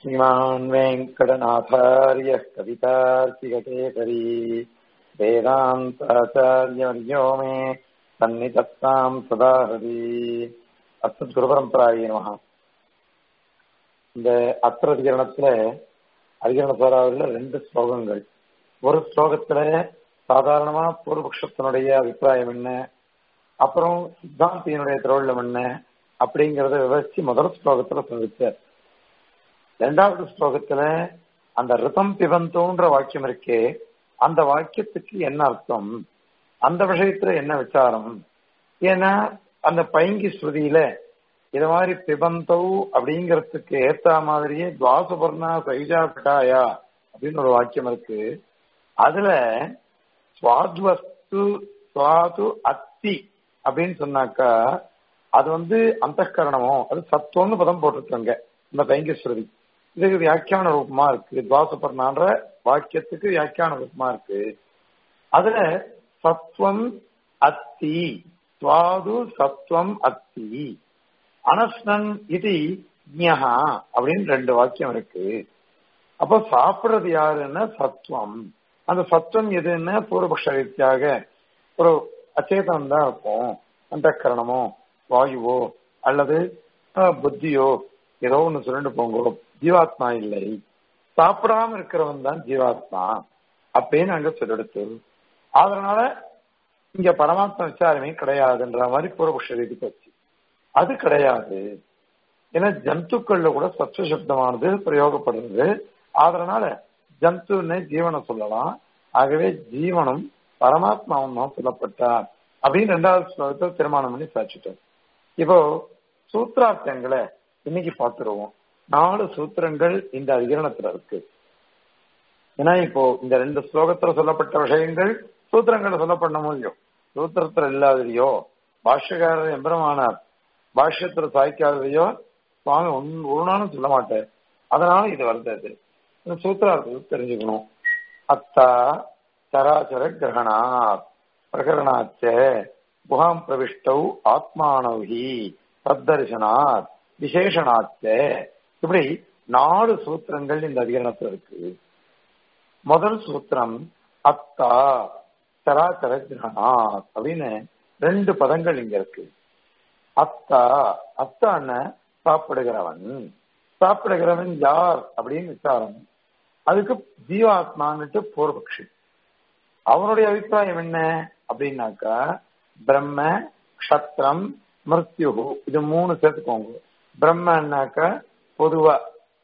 श्रीमान् वेङ्कटनाथार्यः कवितार्किककेसरी वेदान्ताचार्यवर्यो मे सन्निधत्ताम् सदा हरि அஸ்மத்குருபரம்பராய நமகா இந்த அத்திர அதிகரணத்துல அதிகரண சாராவில் ரெண்டு ஸ்லோகங்கள் ஒரு ஸ்லோகத்துல சாதாரணமா பூர்வபக்ஷத்தினுடைய அபிப்பிராயம் என்ன அப்புறம் சித்தாந்தியினுடைய திருவள்ளம் என்ன அப்படிங்கறத விவரிச்சு முதல் ஸ்லோகத்துல சொல்லிச்சார் ரெண்டாவது ஸ்லோகத்துல அந்த ரிதம் பிபந்தோன்ற வாக்கியம் இருக்கே அந்த வாக்கியத்துக்கு என்ன அர்த்தம் அந்த விஷயத்துல என்ன விசாரம் ஏன்னா அந்த பைங்கி ஸ்ருதியில இது மாதிரி பிபந்தௌ அப்படிங்கறதுக்கு ஏத்த மாதிரியே துவாசுபர்ணா சைஜா கட்டாயா அப்படின்னு ஒரு வாக்கியம் இருக்கு அதுல சுவாத்வஸ்து சுவாது அத்தி அப்படின்னு சொன்னாக்கா அது வந்து அந்த கரணமோ அது சத்துவம்னு பதம் போட்டிருக்காங்க இந்த பைங்கி ஸ்ருதி இதுக்கு வியாக்கியான ரூபமா இருக்கு துவாசுபர்ணான்ற வாக்கியத்துக்கு வியாக்கியான ரூபமா இருக்கு அதுல சத்வம் அத்தி சுவாது சத்வம் அத்தி அனஸ்னன் இது ஞஹா அப்படின்னு ரெண்டு வாக்கியம் இருக்கு அப்போ சாப்பிடுறது யாருன்னா சத்வம் அந்த சத்வம் எதுன்னா பூர்வபக்ஷ ரீதியாக ஒரு அச்சேதனம் தான் இருக்கும் அந்த கரணமோ வாயுவோ அல்லது புத்தியோ ஏதோ ஒண்ணு சொல்லிட்டு போங்கோ ஜீவாத்மா இல்லை சாப்பிடாம இருக்கிறவன் தான் ஜீவாத்மா அப்படின்னு அங்க சொல்லிடுத்து அதனால இங்க பரமாத்மா விசாரமே கிடையாதுன்ற மாதிரி பூர்வபக்ஷ ரீதி போச்சு அது கிடையாது ஏன்னா ஜந்துக்கள்ல கூட சத்வ சப்தமானது பிரயோகப்படுறது அதனால ஜந்துன்னு ஜீவனை சொல்லலாம் ஆகவே ஜீவனும் பரமாத்மாவும் தான் சொல்லப்பட்டார் அப்படின்னு ரெண்டாவது ஸ்லோகத்தை தீர்மானம் பண்ணி சாச்சிட்டோம் இப்போ சூத்திரார்த்தங்களை இன்னைக்கு பார்த்துருவோம் நாலு சூத்திரங்கள் இந்த அதிகரணத்துல இருக்கு ஏன்னா இப்போ இந்த ரெண்டு ஸ்லோகத்துல சொல்லப்பட்ட விஷயங்கள் சூத்திரங்கள்ல சொல்லப்படணும் இல்லையோ சூத்திரத்துல இல்லாததையோ பாஷ்யக்காரர் எம்பெருமானார் பாஷ்யத்துல சாய்க்காததையோ சுவாமி ஒரு நாளும் சொல்ல மாட்டேன் அதனால இது வருது இந்த சூத்திரார்த்தத்தை தெரிஞ்சுக்கணும் அத்தா சராச்சர கிரகணாத் பிரகரணாச்ச குஹாம் பிரவிஷ்டௌ ஆத்மானௌஹி தத்தரிசனாத் விசேஷனாச்ச இப்படி நாலு சூத்திரங்கள் இந்த அதிகரணத்துல இருக்கு முதல் சூத்திரம் அத்தா சராச்சர கிரகணாத் அப்படின்னு ரெண்டு பதங்கள் இங்க இருக்கு அத்தா அத்தான சாப்பிடுகிறவன் சாப்பிடுகிறவன் யார் அப்படின்னு விசாரம் அதுக்கு ஜீவாத்மான்னுட்டு பூர்வபக்ஷி அவனுடைய அபிப்பிராயம் என்ன அப்படின்னாக்கா பிரம்ம க்ஷத்ரம் மிருத்யு இது மூணு சேர்த்துக்கோங்க பிரம்மன்னாக்கா பொதுவா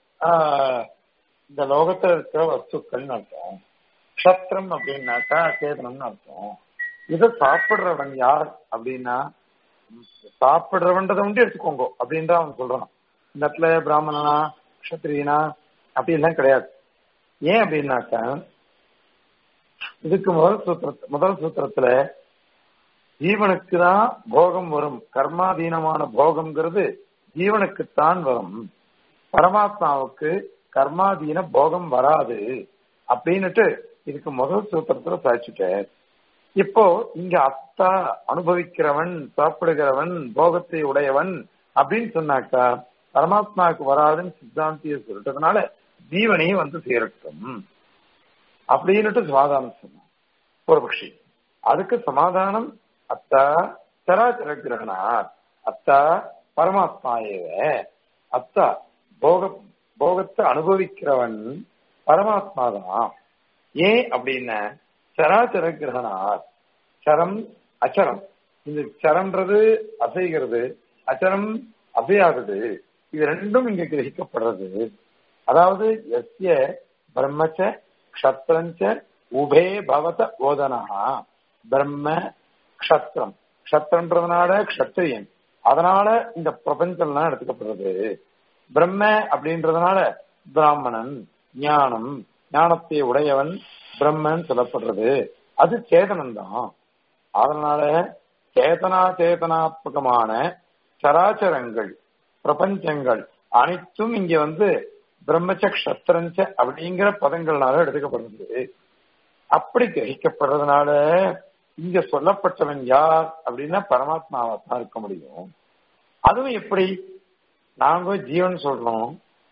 இந்த லோகத்துல இருக்கிற வஸ்துக்கள்னு அர்த்தம் க்ஷத்ரம் அப்படின்னாக்கா சேதனம்னு அர்த்தம் இதை சாப்பிடுறவன் யார் அப்படின்னா சாப்பிடுறவன்றதை வந்து எடுத்துக்கோங்க அப்படின்ற அவன் சொல்றான் இந்த இடத்துல பிராமணனா கஷத்திரியனா அப்படி எல்லாம் கிடையாது ஏன் அப்படின்னாக்கா இதுக்கு முதல் சூத்திர முதல் சூத்திரத்துல ஜீவனுக்கு தான் போகம் வரும் கர்மாதீனமான போகம்ங்கிறது ஜீவனுக்குத்தான் வரும் பரமாத்மாவுக்கு கர்மாதீன போகம் வராது அப்படின்னுட்டு இதுக்கு முதல் சூத்திரத்துல சாய்ச்சிட்டார் இப்போ இங்க அத்தா அனுபவிக்கிறவன் சாப்பிடுகிறவன் போகத்தை உடையவன் அப்படின்னு சொன்னாக்கா பரமாத்மாவுக்கு வராதுன்னு சித்தாந்திய சொல்லிட்டதுனால ஜீவனையும் வந்து சேரட்டும் அப்படின்னுட்டு சமாதானம் சொன்னான் பூர்வபக்ஷி அதுக்கு சமாதானம் அத்தா சராச்சர கிரகணார் அத்தா பரமாத்மா ஏவ அத்தா போக போகத்தை அனுபவிக்கிறவன் பரமாத்மா தான் ஏன் அப்படின்னா சராச்சர கிரகணார் சரம் அச்சரம் இந்த சரம்ன்றது அசைகிறது அச்சரம் அசையாதது இது ரெண்டும் இங்க கிரகிக்கப்படுறது அதாவது எஸ்ய பிரம்மச்ச க்ஷத்ரஞ்ச உபே பவத ஓதனா பிரம்ம க்ஷத்ரம் க்ஷத்ரன்றதுனால க்ஷத்ரியன் அதனால இந்த பிரபஞ்சம்லாம் எடுத்துக்கப்படுறது பிரம்ம அப்படின்றதுனால பிராமணன் ஞானம் ஞானத்தை உடையவன் பிரம்மன் சொல்லப்படுறது அது சேதனம் தான் அதனால சேதனா சேதனாத்மகமான சராச்சரங்கள் பிரபஞ்சங்கள் அனைத்தும் இங்க வந்து பிரம்மச்ச கஷத்திரஞ்ச அப்படிங்கிற பதங்கள்னால எடுத்துக்கப்படுறது அப்படி கிரகிக்கப்படுறதுனால இங்க சொல்லப்பட்டவன் யார் அப்படின்னா பரமாத்மாவா தான் இருக்க முடியும் அதுவும் எப்படி நாங்க ஜீவன் சொல்றோம்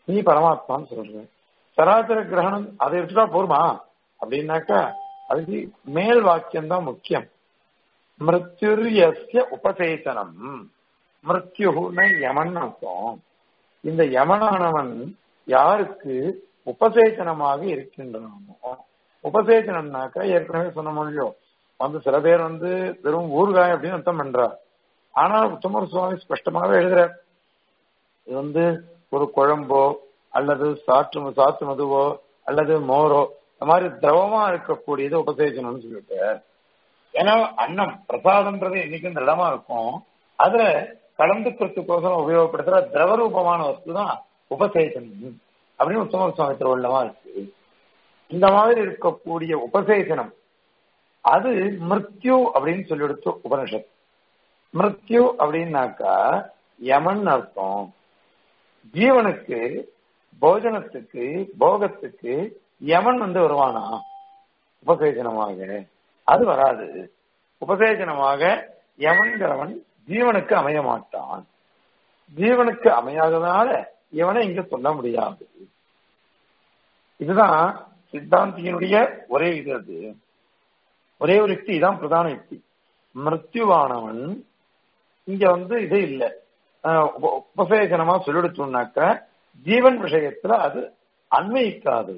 நீ பரமாத்மான்னு சொல்ற சராசர கிரகணம் அதை எடுத்துட்டா போருமா அப்படின்னாக்கா அதுக்கு மேல் வாக்கியம் தான் முக்கியம் மிருத்யுரியஸ்ய உபசேதனம் மிருத்யுன்னு யமன் அர்த்தம் இந்த யமனானவன் யாருக்கு உபசேதனமாக இருக்கின்றனமோ உபசேதனம்னாக்கா ஏற்கனவே சொன்ன மொழியோ வந்து சில பேர் வந்து வெறும் ஊறுகாய் அப்படின்னு அர்த்தம் பண்றார் ஆனால் உத்தமர் சுவாமி ஸ்பஷ்டமாகவே எழுதுறார் இது வந்து ஒரு குழம்போ அல்லது சாற்று சாத்து மதுவோ அல்லது மோரோ இந்த மாதிரி திரவமா இருக்கக்கூடியது உபசேச்சனம்னு சொல்லிட்டு ஏன்னா அன்னம் பிரசாதம்ன்றது என்னைக்கும் திடமா இருக்கும் அதுல கலந்துக்கிறதுக்கோசரம் உபயோகப்படுத்துற திரவ ரூபமான வஸ்து தான் உபசேச்சனம் அப்படின்னு உத்தம சுவாமி திருவள்ளமா இருக்கு இந்த மாதிரி இருக்கக்கூடிய உபசேச்சனம் அது மிருத்யு அப்படின்னு சொல்லிடுத்து உபனிஷத் மிருத்யு அப்படின்னாக்கா யமன் அர்த்தம் ஜீவனுக்கு போஜனத்துக்கு போகத்துக்கு யமன் வந்து வருவானா உபசேச்சனமாக அது வராது உபசேச்சனமாக யமன்கிறவன் ஜீவனுக்கு அமைய மாட்டான் ஜீவனுக்கு அமையாததுனால இவனை இங்க சொல்ல முடியாது இதுதான் சித்தாந்தியினுடைய ஒரே இது அது ஒரே ஒரு யுக்தி இதான் பிரதான யுக்தி மிருத்யுவானவன் இங்க வந்து இது இல்லை உபசேகனமா சொல்லிடுச்சோம்னாக்க ஜீவன் விஷயத்துல அது அன்வயிக்காது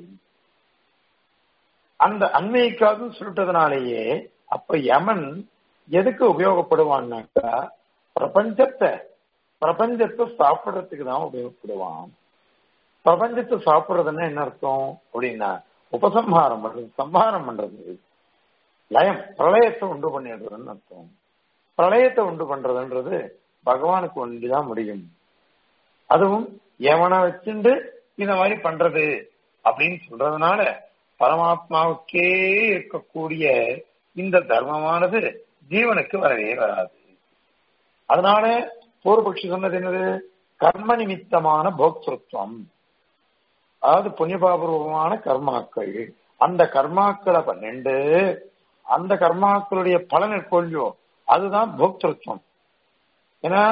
அந்த அன்வயிக்காதுன்னு சொல்லிட்டதுனாலேயே அப்ப யமன் எதுக்கு உபயோகப்படுவான்னாக்கா பிரபஞ்சத்தை பிரபஞ்சத்தை சாப்பிடுறதுக்கு தான் உபயோகப்படுவான் பிரபஞ்சத்தை சாப்பிடுறதுன்னா என்ன அர்த்தம் அப்படின்னா உபசம்ஹாரம் பண்றது சம்ஹாரம் பண்றது லயம் பிரளயத்தை உண்டு பண்ணிடுறதுன்னு அர்த்தம் பிரளயத்தை உண்டு பண்றதுன்றது பகவானுக்கு ஒன்றுதான் முடியும் அதுவும் எவனை வச்சுண்டு இந்த மாதிரி பண்றது அப்படின்னு சொல்றதுனால பரமாத்மாவுக்கே இருக்கக்கூடிய இந்த தர்மமானது ஜீவனுக்கு வரவே வராது அதனால பூர்வபக்ஷி சொன்னது என்னது கர்ம நிமித்தமான போக்திருத்துவம் அதாவது புண்ணியபாபூர்வமான கர்மாக்கள் அந்த கர்மாக்களை பன்னெண்டு அந்த கர்மாக்களுடைய பலன் கொள்ளியோ அதுதான் போக்திருத்துவம் ஏன்னா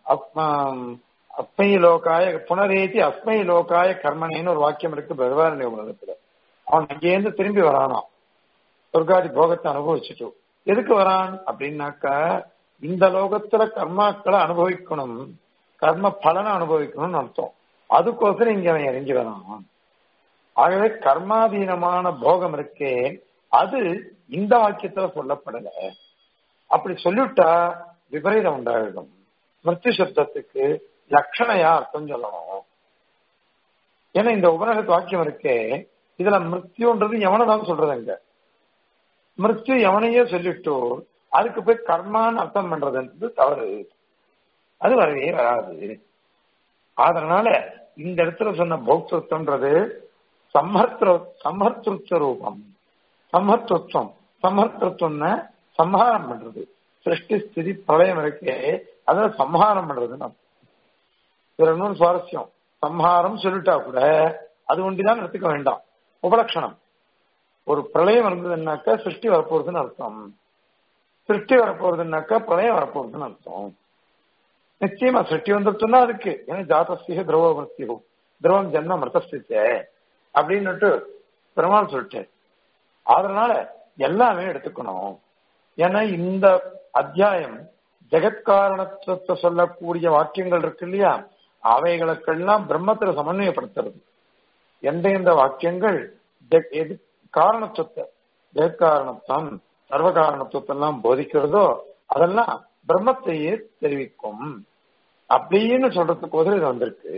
அஸ்மை லோகாய புனரேதி அஸ்மை லோகாய கர்மனேன்னு ஒரு வாக்கியம் இருக்கு பிரகவாரண்ய உலகத்துல அவன் அங்கேருந்து திரும்பி வரானாம் சொர்க்காதி போகத்தை அனுபவிச்சுட்டு எதுக்கு வரான் அப்படின்னாக்கா இந்த லோகத்துல கர்மாக்களை அனுபவிக்கணும் கர்ம பலனை அனுபவிக்கணும்னு அர்த்தம் அதுக்கோசரம் இங்க அவன் இறங்கி வரான் ஆகவே கர்மாதீனமான போகம் இருக்கே அது இந்த வாக்கியத்துல சொல்லப்படல அப்படி சொல்லிவிட்டா விபரீதம் உண்டாகிடும் மிருத்து சப்தத்துக்கு லட்சணையா அர்த்தம் சொல்லணும் ஏன்னா இந்த உபநகத் வாக்கியம் இருக்கே இதுல மிருத்யுன்றது எவனை தான் சொல்றது அங்க மிருத்யு எவனையே சொல்லிட்டு அதுக்கு போய் கர்மான்னு அர்த்தம் பண்றதுன்றது தவறு அது வரவே வராது அதனால இந்த இடத்துல சொன்ன பௌத்தம்ன்றது சம்ஹர்த்திர சம்ஹர்த்திருத்த ரூபம் சம்ஹர்த்திருத்தம் சம்ஹர்த்திருத்தம்னா சம்ஹாரம் பண்றது சிருஷ்டி ஸ்திதி பிரளயம் இருக்கே அதுல சம்ஹாரம் பண்றதுன்னு இதுல இன்னொரு சுவாரஸ்யம் சம்ஹாரம் சொல்லிட்டா கூட அது ஒண்டிதான் எடுத்துக்க வேண்டாம் உபலட்சணம் ஒரு பிரளயம் இருந்ததுன்னாக்கா சிருஷ்டி வரப்போறதுன்னு அர்த்தம் சிருஷ்டி வரப்போறதுன்னாக்கா பிரளயம் வரப்போறதுன்னு அர்த்தம் நிச்சயமா சிருஷ்டி வந்துருச்சுன்னா அதுக்கு ஏன்னா ஜாதஸ்திக திரவ மிருத்தியோ திரவம் ஜென்ம மிருதஸ்திச்சே அப்படின்னுட்டு பெருமாள் சொல்லிட்டு அதனால எல்லாமே எடுத்துக்கணும் ஏன்னா இந்த அத்தியாயம் ஜெகத்காரணத்துவத்தை சொல்லக்கூடிய வாக்கியங்கள் இருக்கு இல்லையா அவைகளுக்கெல்லாம் பிரம்மத்துல சமன்வயப்படுத்துறது எந்த எந்த வாக்கியங்கள் எது காரணத்துவத்தை ஜெகத்காரணத்துவம் சர்வ காரணத்துவத்தெல்லாம் போதிக்கிறதோ அதெல்லாம் பிரம்மத்தையே தெரிவிக்கும் அப்படின்னு சொல்றதுக்கு உதவி இது வந்திருக்கு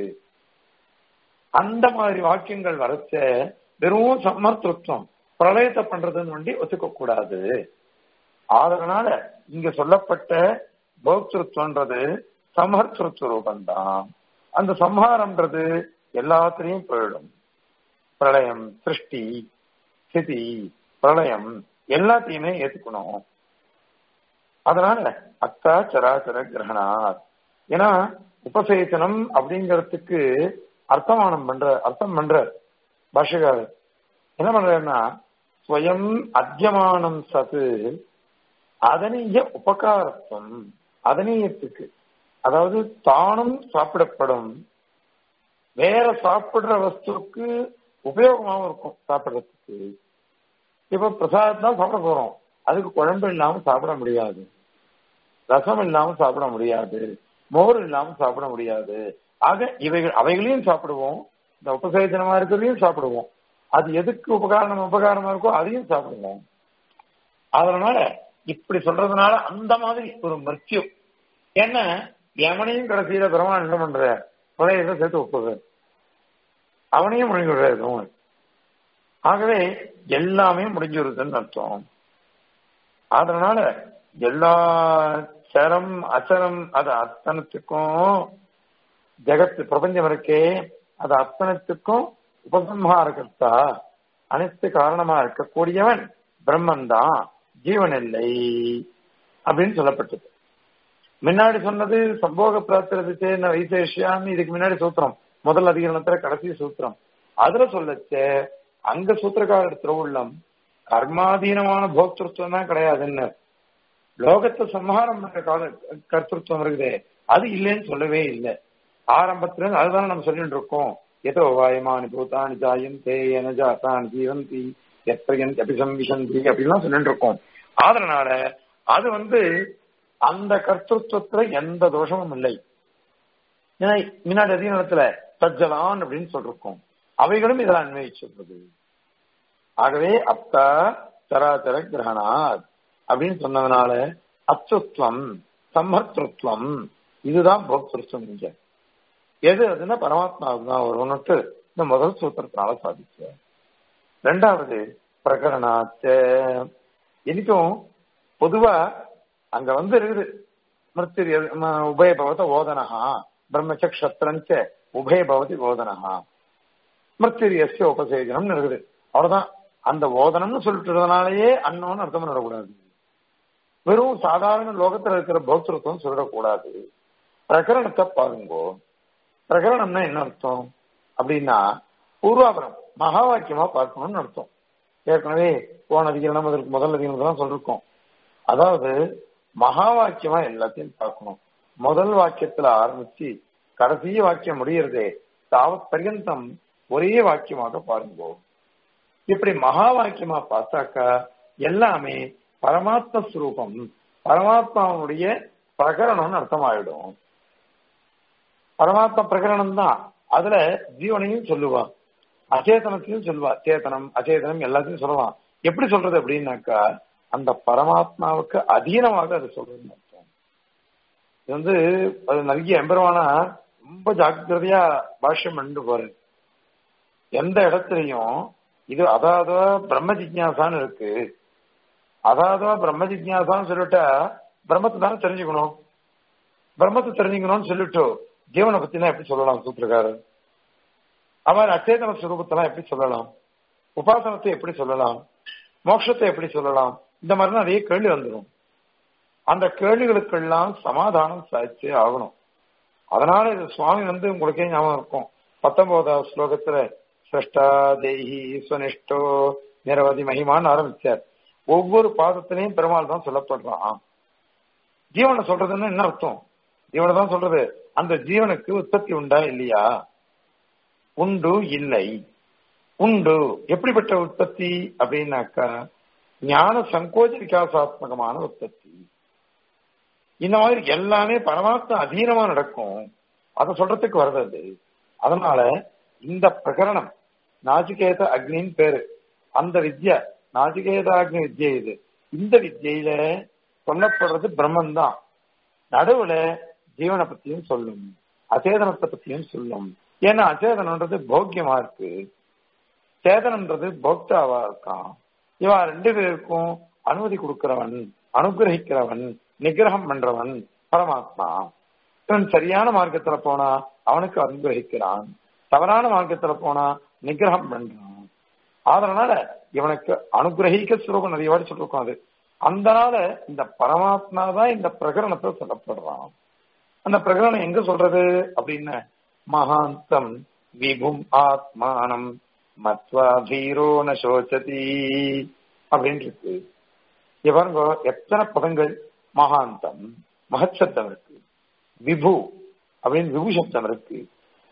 அந்த மாதிரி வாக்கியங்கள் வரைச்ச வெறும் சமர்த்திருத்தம் பிரளயத்தை பண்றதுன்னு வண்டி ஒத்துக்க கூடாது அதனால இங்க சொல்லப்பட்ட போக்திருத்வன்றது சமர்த்திருத்த ரூபந்தான் அந்த சம்ஹாரம்ன்றது எல்லாத்திலையும் போயிடும் பிரளயம் சிருஷ்டி ஸ்திதி பிரளயம் எல்லாத்தையுமே ஏத்துக்கணும் அதனால அத்தா சராச்சர கிரகணாத் ஏன்னா உபசேச்சனம் அப்படிங்கறதுக்கு அர்த்தமானம் பண்ற அர்த்தம் பண்ற பாஷகாரர் என்ன பண்றாருன்னா ஸ்வயம் அத்தியமானம் சத்து அதனீய உபகாரத்துவம் அதனீயத்துக்கு அதாவது தானும் சாப்பிடப்படும் வேற சாப்பிடுற வஸ்துக்கு உபயோகமாவும் இருக்கும் சாப்பிடுறதுக்கு இப்ப பிரசாதம் தான் சாப்பிட போறோம் அதுக்கு குழம்பு இல்லாம சாப்பிட முடியாது ரசம் இல்லாம சாப்பிட முடியாது மோர் இல்லாம சாப்பிட முடியாது ஆக இவைகள் அவைகளையும் சாப்பிடுவோம் இந்த உபசேதனமா இருக்கிறதையும் சாப்பிடுவோம் அது எதுக்கு உபகாரணம் உபகாரமா இருக்கோ அதையும் சாப்பிடுவோம் அதனால இப்படி சொல்றதுனால அந்த மாதிரி ஒரு மிருத்யு என்ன எவனையும் கடைசியில பெருமாள் என்ன பண்ற புதையத்தை சேர்த்து ஒப்புது அவனையும் முடிஞ்சு விடுறது ஆகவே எல்லாமே முடிஞ்சுருதுன்னு அர்த்தம் அதனால எல்லா சரம் அசரம் அது அத்தனத்துக்கும் ஜெகத்து பிரபஞ்சம் இருக்கே அது அத்தனத்துக்கும் உபசம்ஹாரகர்த்தா அனைத்து காரணமா இருக்கக்கூடியவன் பிரம்மன் தான் ஜீவன் இல்லை அப்படின்னு சொல்லப்பட்டது முன்னாடி சொன்னது சம்போக பிரார்த்தனை வைசேஷியான்னு இதுக்கு முன்னாடி சூத்திரம் முதல் அதிகரணத்துல கடைசி சூத்திரம் அதுல சொல்லச்சே அங்க சூத்திரக்காரர் திருவுள்ளம் கர்மாதீனமான போக்திருத்துவம் தான் கிடையாதுன்னு லோகத்தை சம்ஹாரம் பண்ற கால கர்த்தத்துவம் இருக்குதே அது இல்லைன்னு சொல்லவே இல்லை ஆரம்பத்துல இருந்து அதுதான் நம்ம சொல்லிட்டு இருக்கோம் எதோ வாயமானி பூத்தானி ஜாயம் தேயன ஜாத்தானி ஜீவந்தி எப்பயன் அபிசம்பிசந்தி அப்படிலாம் சொல்லிட்டு இருக்கோம் அதனால அது வந்து அந்த கர்த்தத்துவத்துல எந்த தோஷமும் இல்லை ஏன்னா முன்னாடி அதிகாரத்துல தஜ்ஜலான் அப்படின்னு சொல்லிருக்கோம் அவைகளும் இதில் அன்வயிச்சிருந்தது ஆகவே அப்தா சராச்சர கிரகணாத் அப்படின்னு சொன்னதுனால அச்சுத்வம் சம்மர்த்திருத்வம் இதுதான் போக்திருத்தம் இங்க எது அதுன்னா பரமாத்மாவுக்கு தான் வருவனுட்டு இந்த முதல் சூத்திரத்தினால சாதிச்ச ரெண்டாவது பிரகரணாச்ச இன்னைக்கும் பொதுவா அங்க வந்து இருக்குது மிருத்திரி உபயபவத ஓதனஹா பிரம்மச்ச க்ஷத்திரஞ்ச உபயபவதி ஓதனஹா மிருத்திரியஸ்ய உபசேஜனம் இருக்குது அவ்வளவுதான் அந்த ஓதனம்னு சொல்லிட்டுறதுனாலயே அன்னோன்னு அர்த்தம் பண்ணக்கூடாது வெறும் சாதாரண லோகத்துல இருக்கிற பௌத்திரத்துவம் சொல்லிடக்கூடாது பிரகரணத்தை பாருங்கோ பிரகரணம்னா என்ன அர்த்தம் அப்படின்னா பூர்வாபரம் மகா வாக்கியமா பார்க்கணும்னு அர்த்தம் ஏற்கனவே போன அதிகரணம் அதற்கு முதல் அதிகரணம் தான் சொல்லிருக்கோம் அதாவது மகா வாக்கியமா எல்லாத்தையும் பார்க்கணும் முதல் வாக்கியத்துல ஆரம்பிச்சு கடைசி வாக்கியம் முடியறதே தாவத் பர்யந்தம் ஒரே வாக்கியமாக பாருங்கோ இப்படி மகா வாக்கியமா பார்த்தாக்கா எல்லாமே பரமாத்ம ஸ்வரூபம் பரமாத்மாவுடைய பிரகரணம்னு அர்த்தமாயிடும் பரமாத்மா பிரகரணம் தான் அதுல ஜீவனையும் சொல்லுவா அச்சேதனத்தையும் சொல்லுவா சேத்தனம் அச்சேதனம் எல்லாத்தையும் சொல்லலாம் எப்படி சொல்றது அப்படின்னாக்கா அந்த பரமாத்மாவுக்கு அதீனமாக அதை சொல்றது அர்த்தம் இது வந்து அது நிறைய எம்பெருமானா ரொம்ப ஜாக்கிரதையா பாஷ்யம் பண்ணிட்டு போறது எந்த இடத்துலையும் இது அதாவது பிரம்ம ஜிக்யாசான்னு இருக்கு அதாவது பிரம்ம ஜிக்யாசான்னு சொல்லிட்டா பிரம்மத்தை தானே தெரிஞ்சுக்கணும் பிரம்மத்தை தெரிஞ்சுக்கணும்னு சொல்லிட்டு ஜீவனை பத்தினா எப்படி சொல்லலாம் சூத்திரக்காரர் அவர் அச்சேதன சுரூபத்தெல்லாம் எப்படி சொல்லலாம் உபாசனத்தை எப்படி சொல்லலாம் மோட்சத்தை எப்படி சொல்லலாம் இந்த மாதிரி நிறைய கேள்வி வந்துடும் அந்த கேள்விகளுக்கெல்லாம் சமாதானம் சாய்ச்சே ஆகணும் அதனால இது சுவாமி வந்து உங்களுக்கே ஞாபகம் இருக்கும் பத்தொன்பதாவது ஸ்லோகத்துல சிரஷ்டா தேஹி சுனிஷ்டோ நிரவதி மகிமான்னு ஆரம்பிச்சார் ஒவ்வொரு பாதத்திலையும் பெருமாள் தான் சொல்லப்படுறான் ஜீவனை சொல்றதுன்னு என்ன அர்த்தம் ஜீவனை தான் சொல்றது அந்த ஜீவனுக்கு உற்பத்தி உண்டா இல்லையா உண்டு இல்லை உண்டு எப்படிப்பட்ட உற்பத்தி அப்படின்னாக்கா ஞான சங்கோஜ விகாசாத்மகமான உற்பத்தி இந்த மாதிரி எல்லாமே பரமாத்மா அதீனமா நடக்கும் அதை சொல்றதுக்கு வருது அது அதனால இந்த பிரகரணம் நாச்சிகேத அக்னின்னு பேரு அந்த வித்யா நாச்சிகேத அக்னி வித்யா இது இந்த வித்யில சொல்லப்படுறது பிரம்மன் தான் நடுவுல ஜீவனை பத்தியும் சொல்லும் அச்சேதனத்தை பத்தியும் சொல்லும் ஏன்னா அச்சேதனன்றது போக்கியமா இருக்கு சேதனன்றது போக்தாவா இருக்கான் இவா ரெண்டு பேருக்கும் அனுமதி கொடுக்கிறவன் அனுகிரகிக்கிறவன் நிகிரகம் பண்றவன் பரமாத்மா இவன் சரியான மார்க்கத்துல போனா அவனுக்கு அனுகிரகிக்கிறான் தவறான மார்க்கத்துல போனா நிகிரகம் பண்றான் அதனால இவனுக்கு அனுகிரகிக்க சுரூபம் நிறைய வாடி சொல்லிருக்கோம் அது அதனால இந்த பரமாத்மா தான் இந்த பிரகரணத்தை சொல்லப்படுறான் அந்த பிரகரணம் எங்க சொல்றது அப்படின்னு மகாந்தம் விபும் ஆத்மானம் மத்வா தீரோ ந சோச்சதி அப்படின்னு இருக்கு பாருங்க எத்தனை பதங்கள் மகாந்தம் மகச்சப்தம் இருக்கு விபு அப்படின்னு விபு சப்தம் இருக்கு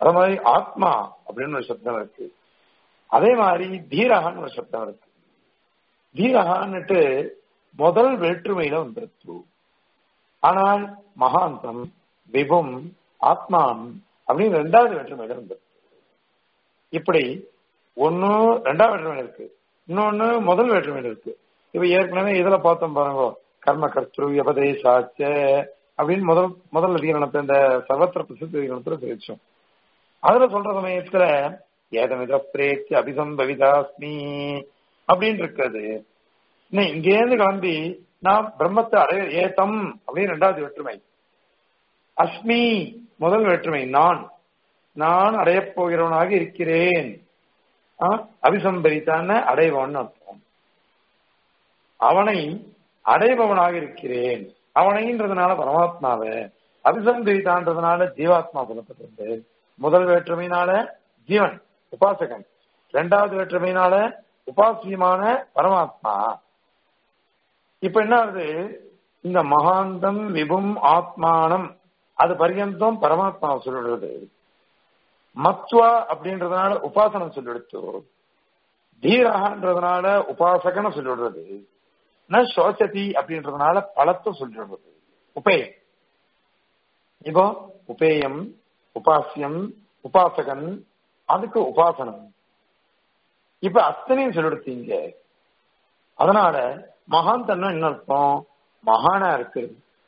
அது மாதிரி ஆத்மா அப்படின்னு ஒரு சப்தம் இருக்கு அதே மாதிரி தீரகான்னு ஒரு சப்தம் இருக்கு தீரகான்னுட்டு முதல் வேற்றுமையில வந்துருக்கு ஆனால் மகாந்தம் விபும் ஆத்மான் அப்படின்னு ரெண்டாவது வேற்றுமையில வந்துருக்கு இப்படி ஒன்னு ரெண்டாவது வேற்றுமையில இருக்கு இன்னொன்னு முதல் வேற்றுமையில இருக்கு இப்ப ஏற்கனவே இதுல பார்த்தோம் பாருங்க கர்ம கர்த்திரு உபதேசாச்ச அப்படின்னு முதல் முதல் அதிகரணத்தை இந்த சர்வத்திர பிரசித்த அதிகரணத்துல தெரிவிச்சோம் அதுல சொல்ற சமயத்துல ஏதமித பிரேச்சு அபிசம்பவிதாஸ்மி அப்படின்னு இருக்குது இங்கேருந்து கிளம்பி நான் பிரம்மத்தை அடைய ஏதம் அப்படின்னு ரெண்டாவது வேற்றுமை அஸ்மி முதல் வேற்றுமை நான் நான் அடையப் போகிறவனாக இருக்கிறேன் அபிசம்பரித்தான அடைவன் அர்த்தம் அவனை அடைபவனாக இருக்கிறேன் அவனைன்றதுனால பரமாத்மாவை அபிசம்பரித்தான்றதுனால ஜீவாத்மா சொல்லப்பட்டிருந்து முதல் வேற்றுமையினால ஜீவன் உபாசகன் இரண்டாவது வேற்றுமையினால உபாசியமான பரமாத்மா இப்ப என்ன ஆகுது இந்த மகாந்தம் விபும் ஆத்மானம் அது பரியந்தம் பரமாத்மாவை சொல்லிடுறது மத்வா அப்படின்றதுனால உபாசனம் சொல்லிடுத்து தீரகன்றதுனால உபாசகனை சொல்லிடுறது ந சோசதி அப்படின்றதுனால பலத்தை சொல்லிடுறது உபேயம் இப்போ உபேயம் உபாசியம் உபாசகன் அதுக்கு உபாசனம் இப்ப அத்தனையும் சொல்லிடுத்தீங்க அதனால மகாந்தன்னா என்ன அர்த்தம் மகானா இருக்கு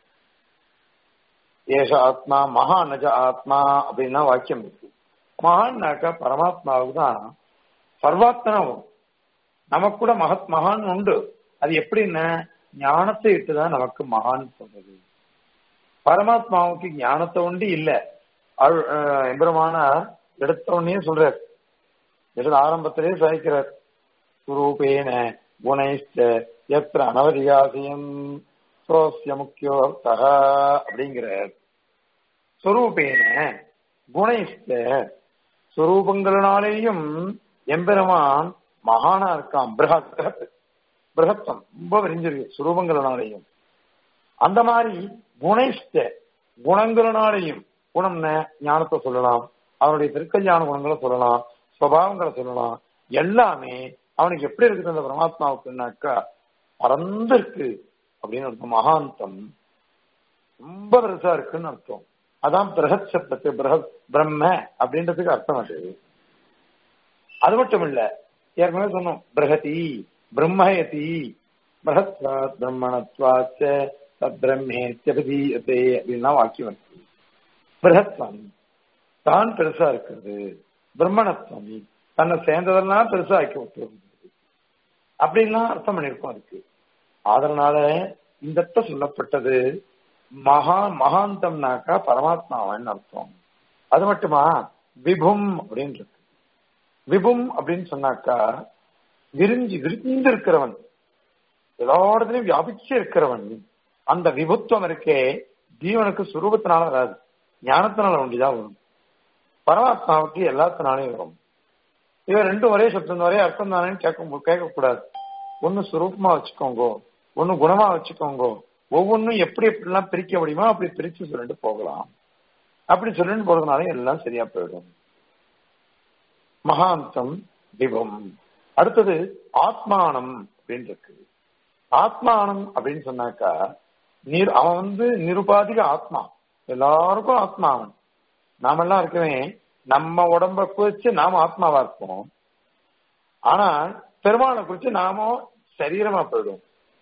ஏஷ ஆத்மா மகானஜ ஆத்மா அப்படின்னா வாக்கியம் இருக்கு மகான்னாக்கா பரமாத்மாவுக்கு தான் சர்வாத்மனம் நமக்கு கூட மகத் மகான் உண்டு அது எப்படின்னா ஞானத்தை இட்டுதான் நமக்கு மகான் சொல்றது பரமாத்மாவுக்கு ஞானத்தை உண்டு இல்ல எம்பெருமான எடுத்த உடனே சொல்றார் எடுத்து ஆரம்பத்திலே சாய்க்கிறார் சுரூபேன குணைஷ்ட எத்திர அனவதிகாசியம் சோசிய முக்கியோ தக அப்படிங்கிறார் சுரூபேன குணைஷ்ட சுரூபங்களினாலேயும் எம்பெருமான் மகானா இருக்கான் பிரகத் பிரகத்தம் ரொம்ப விரிஞ்சிருக்கு சுரூபங்களினாலேயும் அந்த மாதிரி குணைஷ்ட குணங்களினாலேயும் குணம்ன ஞானத்தை சொல்லலாம் அவனுடைய திருக்கல்யாண குணங்களை சொல்லலாம் சுவாவங்களை சொல்லலாம் எல்லாமே அவனுக்கு எப்படி இருக்குது அந்த பரமாத்மாவுக்குனாக்கா பறந்து இருக்கு அப்படின்னு அர்த்தம் மகாந்தம் ரொம்ப பெருசா இருக்குன்னு அர்த்தம் அதான் பிரகத் சப்தத்து பிரகத் பிரம்ம அப்படின்றதுக்கு அர்த்தம் அது அது மட்டும் இல்ல ஏற்கனவே சொன்னோம் பிரகதி பிரம்மயதி பிரகத்வாத் பிரம்மணத்வாச்ச தத் பிரம்மேத்தியபதீயத்தே அப்படின்னா வாக்கியம் இருக்கு பிரகத்வம் தான் பெருசா இருக்கிறது பிரம்மணத்துவம் தன்னை சேர்ந்ததெல்லாம் பெருசா ஆக்கி விட்டுருது அப்படின்லாம் அர்த்தம் பண்ணிருக்கோம் அதுக்கு அதனால இந்த சொல்லப்பட்டது மகா மகாந்தம்னாக்கா பரமாத்மாவன் அர்த்தம் அது மட்டுமா விபும் அப்படின்னு இருக்கு விபும் அப்படின்னு சொன்னாக்கா விரிஞ்சு விரிந்து இருக்கிறவன் எல்லா இடத்துலயும் வியாபிச்சு இருக்கிறவன் அந்த விபுத்துவம் இருக்கே ஜீவனுக்கு சுரூபத்தினால வராது ஞானத்தினால ஒண்டிதான் வரும் பரமாத்மாவுக்கு எல்லாத்தினாலையும் வரும் இவன் ரெண்டும் ஒரே சப்தம் ஒரே அர்த்தம் தானேன்னு கேட்க கேட்கக்கூடாது ஒன்னு சுரூபமா வச்சுக்கோங்க ஒன்னு குணமா வச்சுக்கோங்க ஒவ்வொன்றும் எப்படி எப்படிலாம் பிரிக்க முடியுமோ அப்படி பிரிச்சு சொல்லிட்டு போகலாம் அப்படி சொல்லிட்டு போறதுனால எல்லாம் சரியா போயிடும் மகாந்தம் விபம் அடுத்தது ஆத்மானம் அப்படின்னு இருக்கு ஆத்மானம் அப்படின்னு சொன்னாக்கா நீர் அவன் வந்து நிருபாதிக ஆத்மா எல்லாருக்கும் ஆத்மா அவன் நாமெல்லாம் இருக்கவே நம்ம உடம்ப குறிச்சு நாம ஆத்மாவா இருப்போம் ஆனா பெருமாளை குறிச்சு நாம சரீரமா போயிடும்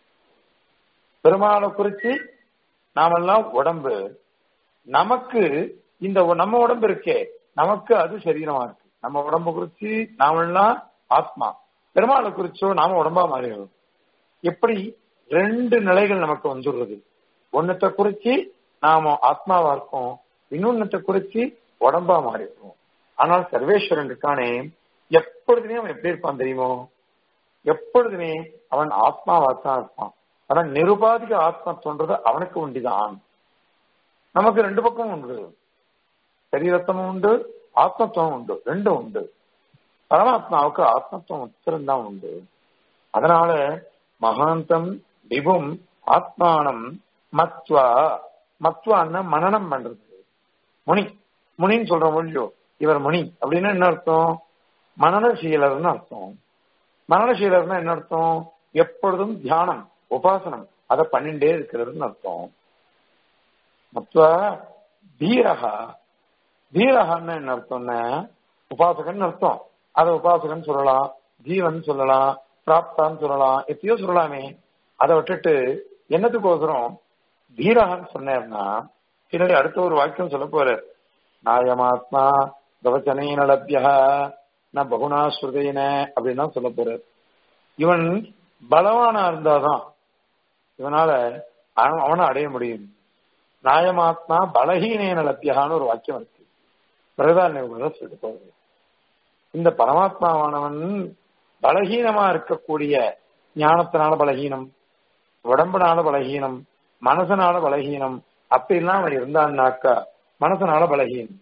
பெருமாளை குறிச்சு நாமெல்லாம் உடம்பு நமக்கு இந்த நம்ம உடம்பு இருக்கே நமக்கு அது சரீரமா இருக்கு நம்ம உடம்ப குறிச்சு நாமெல்லாம் ஆத்மா பெருமாளை குறிச்சோ நாம உடம்பா மாறிடும் எப்படி ரெண்டு நிலைகள் நமக்கு வந்துடுறது ஒன்னத்தை குறிச்சு நாம ஆத்மாவா இருக்கோம் இன்னொன்னத்தை குறிச்சு உடம்பா மாறிடுவோம் ஆனால் சர்வேஸ்வரன் இருக்கானே எப்பொழுதுமே அவன் எப்படி இருப்பான் தெரியுமோ எப்பொழுதுமே அவன் ஆத்மாவா தான் இருப்பான் ஆனா நிருபாதிக ஆத்மத்துவன்றது அவனுக்கு உண்டிதான் நமக்கு ரெண்டு பக்கம் உண்டு சரீரத்தமும் உண்டு ஆத்மத்துவம் உண்டு ரெண்டும் உண்டு பரமாத்மாவுக்கு ஆத்மத்துவம் உத்திரம்தான் உண்டு அதனால மகாந்தம் விபும் ஆத்மானம் மத்வா மத்வான்னா மனநம் பண்றது முனி முனின்னு சொல்ற மொழியோ இவர் முனி அப்படின்னா என்ன அர்த்தம் மனநசீலர்னு அர்த்தம் மனநசீலர்னா என்ன அர்த்தம் எப்பொழுதும் தியானம் உபாசனம் அதை பண்ணிட்டே இருக்கிறதுன்னு அர்த்தம் மத்வ தீரகா தீரகான்னு என்ன அர்த்தம்னா உபாசகன் அர்த்தம் அதை உபாசகன் சொல்லலாம் ஜீவன் சொல்லலாம் பிராப்தான்னு சொல்லலாம் எத்தையோ சொல்லலாமே அதை விட்டுட்டு என்னத்துக்கோசரம் தீரகன்னு சொன்னேன்னா பின்னாடி அடுத்த ஒரு வாக்கியம் சொல்ல போற நாயமாத்மா பிரவச்சனையின லப்யா நான் பகுனா ஸ்ருதையின அப்படின்னு தான் சொல்ல போறார் இவன் பலவானா இருந்தாதான் இவனால அவன் அவனை அடைய முடியும் நாயமாத்மா பலஹீனேன லப்யான்னு ஒரு வாக்கியம் இருக்கு பிரதான சொல்லிட்டு போகுது இந்த பரமாத்மாவானவன் பலகீனமா இருக்கக்கூடிய ஞானத்தினால பலகீனம் உடம்புனால பலகீனம் மனசனால பலகீனம் அப்படிலாம் அவன் இருந்தான்னாக்கா மனசனால பலகீனம்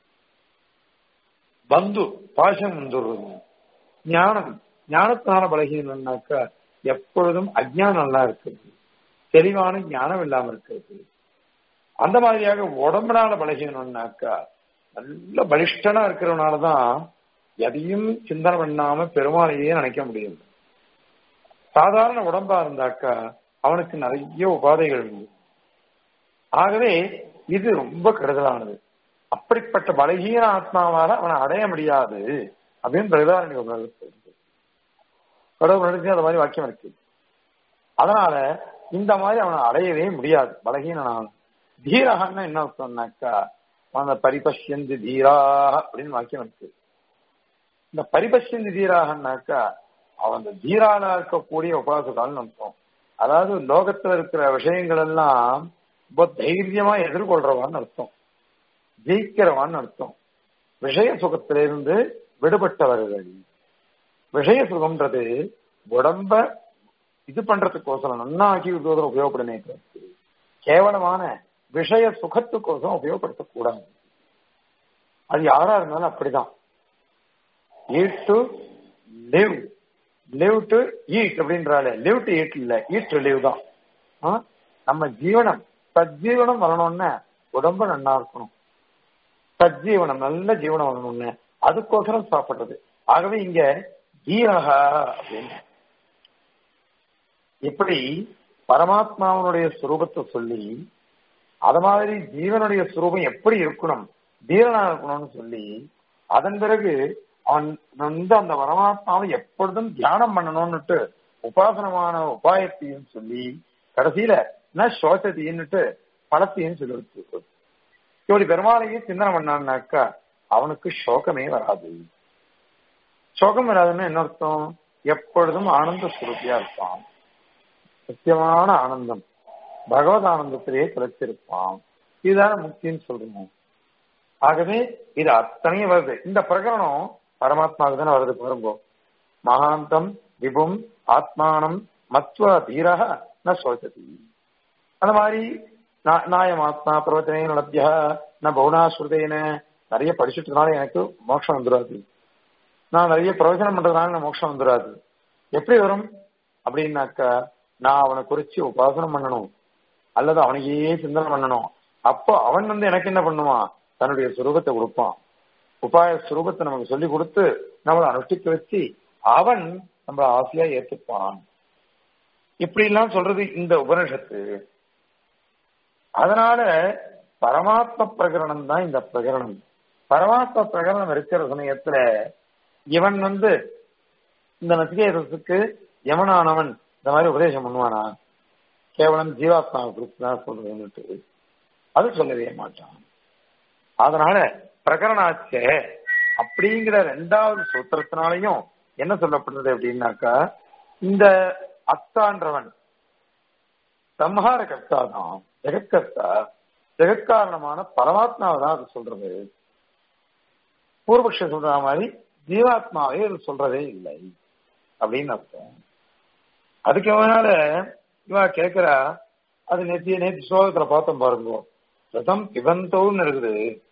பந்து பாசம் வந்துடுறது ஞானம் ஞானத்தினால பலகீனம்னாக்கா எப்பொழுதும் அஜ்ஞானம் நல்லா இருக்குது தெளிவான ஞானம் இல்லாம இருக்கிறது அந்த மாதிரியாக உடம்புனால பலகீனம்னாக்கா நல்ல பலிஷ்டனா இருக்கிறவனாலதான் எதையும் சிந்தனை பண்ணாம பெருமாளையே நினைக்க முடியும் சாதாரண உடம்பா இருந்தாக்கா அவனுக்கு நிறைய உபாதைகள் உண்டு ஆகவே இது ரொம்ப கெடுதலானது அப்படிப்பட்ட பலகீன ஆத்மாவால அவனை அடைய முடியாது அப்படின்னு பிரதாரணி உணர்வு சொல்றது கடவுள் நினைச்சு அந்த மாதிரி வாக்கியம் இருக்கு அதனால இந்த மாதிரி அவனை அடையவே முடியாது பலகீனனான தீரகன்னா என்ன சொன்னாக்கா அந்த பரிபஷ்யந்து தீரா அப்படின்னு வாக்கியம் இருக்கு இந்த பரிபஷ்யந்து தீராகனாக்கா அவன் அந்த தீரால இருக்கக்கூடிய உபாசகால்னு அர்த்தம் அதாவது லோகத்துல இருக்கிற விஷயங்கள் எல்லாம் ரொம்ப தைரியமா எதிர்கொள்றவான்னு அர்த்தம் ஜெயிக்கிறவான்னு அர்த்தம் விஷய சுகத்திலிருந்து விடுபட்டவர்கள் விஷய சுகம்ன்றது உடம்ப இது பண்றதுக்கோசரம் நன்னா ஆக்கி உபயோகப்படுமே கேவலமான விஷய சுகத்துக்கோசரம் உபயோகப்படுத்தக்கூடாது அது யாரா இருந்தாலும் அப்படிதான் eat to live live to eat அப்படின்றாலே லிவ் டு ஈட் இல்ல ஈட் டு லிவ் தான் நம்ம ஜீவனம் சஜ்ஜீவனம் வரணும்னு உடம்பு நல்லா இருக்கணும் சஜ்ஜீவனம் நல்ல ஜீவனம் வரணும்னு அதுக்கோசரம் சாப்பிடுறது ஆகவே இங்க ஈரகா அப்படின்னு இப்படி பரமாத்மாவனுடைய சுரூபத்தை சொல்லி அது மாதிரி ஜீவனுடைய சுரூபம் எப்படி இருக்கணும் தீரனா இருக்கணும்னு சொல்லி அதன் பிறகு அவன் வந்து அந்த பரமாத்மாவை எப்பொழுதும் தியானம் பண்ணணும்னுட்டு உபாசனமான உபாயத்தையும் சொல்லி கடைசியில ந சோசத்தைன்னுட்டு பழத்தையும் சொல்லி வச்சு இப்படி பெருமாளையே சிந்தனை பண்ணான்னாக்கா அவனுக்கு சோகமே வராது சோகம் வராதுன்னு என்ன அர்த்தம் எப்பொழுதும் ஆனந்த சுருப்பியா இருப்பான் சத்தியமான ஆனந்தம் பகவத் ஆனந்தத்திலேயே கிடைச்சிருப்பான் இதுதான முக்தின்னு சொல்றோம் ஆகவே இது அத்தனையும் வருது இந்த பிரகரணம் பரமாத்மாவுக்கு தானே வருது பாருங்க மகாந்தம் விபும் ஆத்மானம் மத்வ தீரக ந சோச்சதி அந்த மாதிரி நாயம் ஆத்மா பிரவச்சனை நடத்தியா ந பௌனாஸ்ருதேன நிறைய படிச்சுட்டதுனால எனக்கு மோட்சம் வந்துடாது நான் நிறைய பிரவச்சனம் பண்றதுனால எனக்கு மோட்சம் வந்துடாது எப்படி வரும் அப்படின்னாக்கா நான் அவனை குறிச்சு உபாசனம் பண்ணணும் அல்லது அவனையே சிந்தனை பண்ணணும் அப்போ அவன் வந்து எனக்கு என்ன பண்ணுவான் தன்னுடைய சுரூபத்தை கொடுப்பான் உபாய சுரூபத்தை நமக்கு சொல்லி கொடுத்து நம்மளை அனுஷ்டிக்க வச்சு அவன் நம்மள ஆசையா ஏத்துப்பான் இப்படி எல்லாம் சொல்றது இந்த உபனிஷத்து அதனால பரமாத்ம பிரகரணம் தான் இந்த பிரகரணம் பரமாத்ம பிரகரணம் இருக்கிற சமயத்துல இவன் வந்து இந்த நசிகேதத்துக்கு யமனானவன் இந்த மாதிரி உபதேசம் பண்ணுவானா கேவலம் ஜீவாத்மாவை குறித்து தான் சொல்றேன்னுட்டு அது சொல்லவே மாட்டான் அதனால பிரகரணாச்சே அப்படிங்கிற ரெண்டாவது சூத்திரத்தினாலையும் என்ன சொல்லப்படுறது அப்படின்னாக்கா இந்த அத்தான்றவன் சம்ஹார கர்த்தா தான் ஜெகத்கர்த்தா ஜெகத்காரணமான பரமாத்மாவை தான் அது சொல்றது பூர்வபக்ஷ சொல்ற மாதிரி ஜீவாத்மாவே அது சொல்றதே இல்லை அப்படின்னு அர்த்தம் அதுக்கு அதனால இவா கேக்குறா அது நேற்று நேற்று சோகத்துல பார்த்தோம் பாருங்க ரதம் பிபந்தோன்னு இருக்குது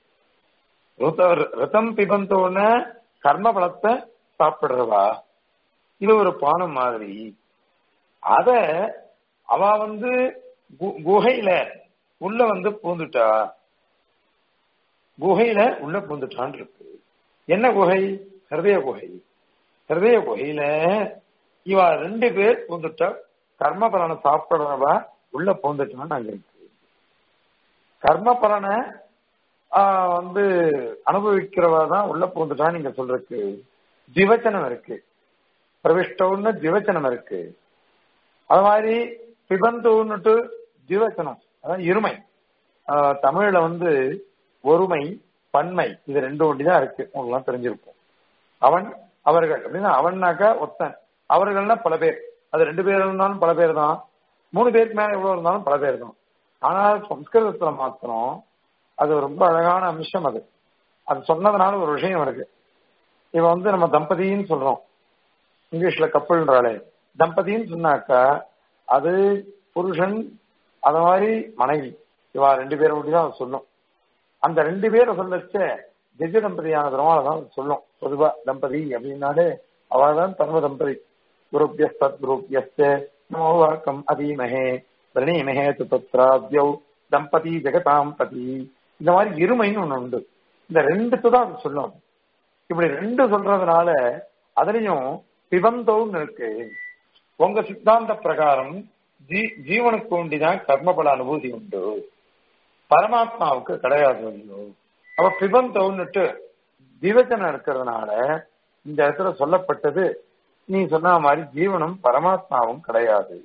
ரதம் பிபந்தோன்னு கர்ம பலத்தை சாப்பிடுறவா இது ஒரு பானம் மாதிரி அத அவ வந்து குகையில உள்ள வந்து பூந்துட்டா குகையில உள்ள பூந்துட்டான் இருக்கு என்ன குகை ஹிருதய குகை ஹிருதய குகையில இவ ரெண்டு பேர் பூந்துட்டா கர்ம பலனை சாப்பிடுறவா உள்ள பூந்துட்டான்னு அங்க இருக்கு கர்ம பலனை ஆஹ், வந்து அனுபவிக்கிறவா தான் உள்ள பூந்துட்டான்னு நீங்க சொல்றதுக்கு திவச்சனம் இருக்கு பிரவிஷ்டவுன்னு திவச்சனம் இருக்கு அது மாதிரி பிபந்துன்னுட்டு திவச்சனம் அதான் இருமை ஆஹ், தமிழ்ல வந்து ஒருமை பன்மை இது ரெண்டு ஒண்டி தான் இருக்கு உங்களுக்குலாம் தெரிஞ்சிருக்கும் அவன் அவர்கள் அப்படின்னா அவன்னாக்கா ஒத்தன் அவர்கள்னா பல பேர் அது ரெண்டு பேர் இருந்தாலும் பல பேர் தான் மூணு பேருக்கு மேல எவ்வளவு இருந்தாலும் பல பேர் தான் ஆனால் சம்ஸ்கிருதத்துல மாத்திரம் அது ரொம்ப அழகான அம்சம் அது அது சொன்னதுனால ஒரு விஷயம் இருக்கு இவன் வந்து நம்ம தம்பதின்னு சொல்றோம் இங்கிலீஷ்ல கப்பல்ன்றாலே தம்பதின்னு சொன்னாக்கா அது புருஷன் அது மாதிரி மனைவி இவா ரெண்டு பேரை மட்டும் தான் அது சொல்லும் அந்த ரெண்டு பேரை சொல்லச்ச திவ்ய தம்பதியான பெருமாள் தான் சொல்லும் பொதுவா தம்பதி அப்படின்னாலே அவள் தான் தர்ம தம்பதி குருப்பியஸ்தத் குருப்பியஸ்த நமோ வாக்கம் அதீமஹே பிரணீமஹே துபத்ராத்யௌ தம்பதி ஜெகதாம் பதி இந்த மாதிரி இருமைன்னு ஒண்ணு உண்டு இந்த ரெண்டுத்து தான் அது சொல்லும் அது. இப்படி ரெண்டு சொல்றதுனால அதுலயும் பிபந்தோன்னு இருக்கு உங்க சித்தாந்த பிரகாரம் ஜீ ஜீவனுக்கு ஒண்டிதான் கர்மபல அனுபூதி உண்டு பரமாத்மாவுக்கு கிடையாது ஐயோ. அப்ப பிபந்தோன்னுட்டு திவச்சனம் இருக்கிறதுனால இந்த இடத்துல சொல்லப்பட்டது நீ சொன்ன மாதிரி ஜீவனும் பரமாத்மாவும் கிடையாது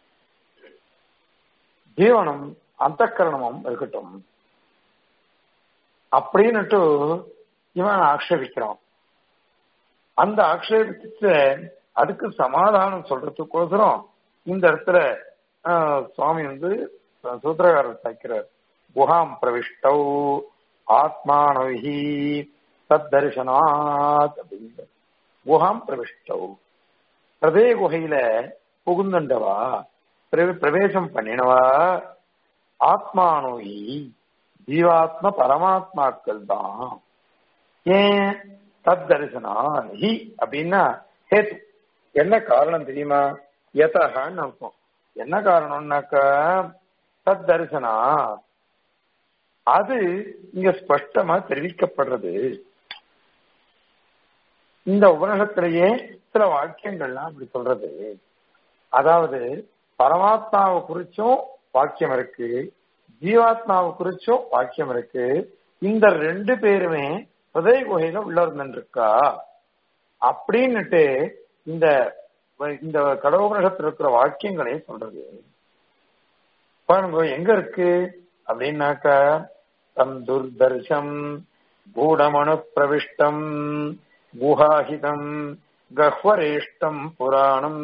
ஜீவனும் அந்த கரணமும் இருக்கட்டும் அப்படின்னுட்டு இவன் ஆக்ஷேபிக்கிறான் அந்த ஆக்ஷேபிச்சு அதுக்கு சமாதானம் சொல்றதுக்கோசரம் இந்த இடத்துல ஆஹ், சுவாமி வந்து சூத்திரகாரர் சாய்க்கிறார் குஹாம் பிரவிஷ்டௌ ஆத்மானவிஹி தத் தரிசனாத் அப்படிங்கிற குஹாம் பிரவிஷ்டௌ ஹிருதய குகையில புகுந்துண்டவா பிரவே- பிரவேசம் பண்ணினவா ஆத்மானோயி ஜீவாத்ம பரமாத்மாக்கள் தான் ஏன் தத் தரிசனான் ஹி அப்படின்னா ஹேத்து என்ன காரணம் தெரியுமா யதகான்னு அர்த்தம் என்ன காரணம்னாக்கா தத் தரிசனா அது இங்க ஸ்பஷ்டமா தெரிவிக்கப்படுறது இந்த உபநிஷத்திலேயே சில வாக்கியங்கள்லாம் அப்படி சொல்றது அதாவது பரமாத்மாவை குறிச்சும் வாக்கியம் இருக்கு ஜீவாத்மாவை குறிச்சும் வாக்கியம் இருக்கு இந்த ரெண்டு பேருமே ஹிருதய குகையில உள்ள இருந்துருக்கா அப்படின்னுட்டு இந்த இந்த கடவுபனிஷத்துல இருக்கிற வாக்கியங்களே சொல்றது பாருங்க எங்க இருக்கு அப்படின்னாக்கா தம் துர்தர்ஷம் கூடமனு பிரவிஷ்டம் குஹாஹிதம் கஹ்வரேஷ்டம் புராணம்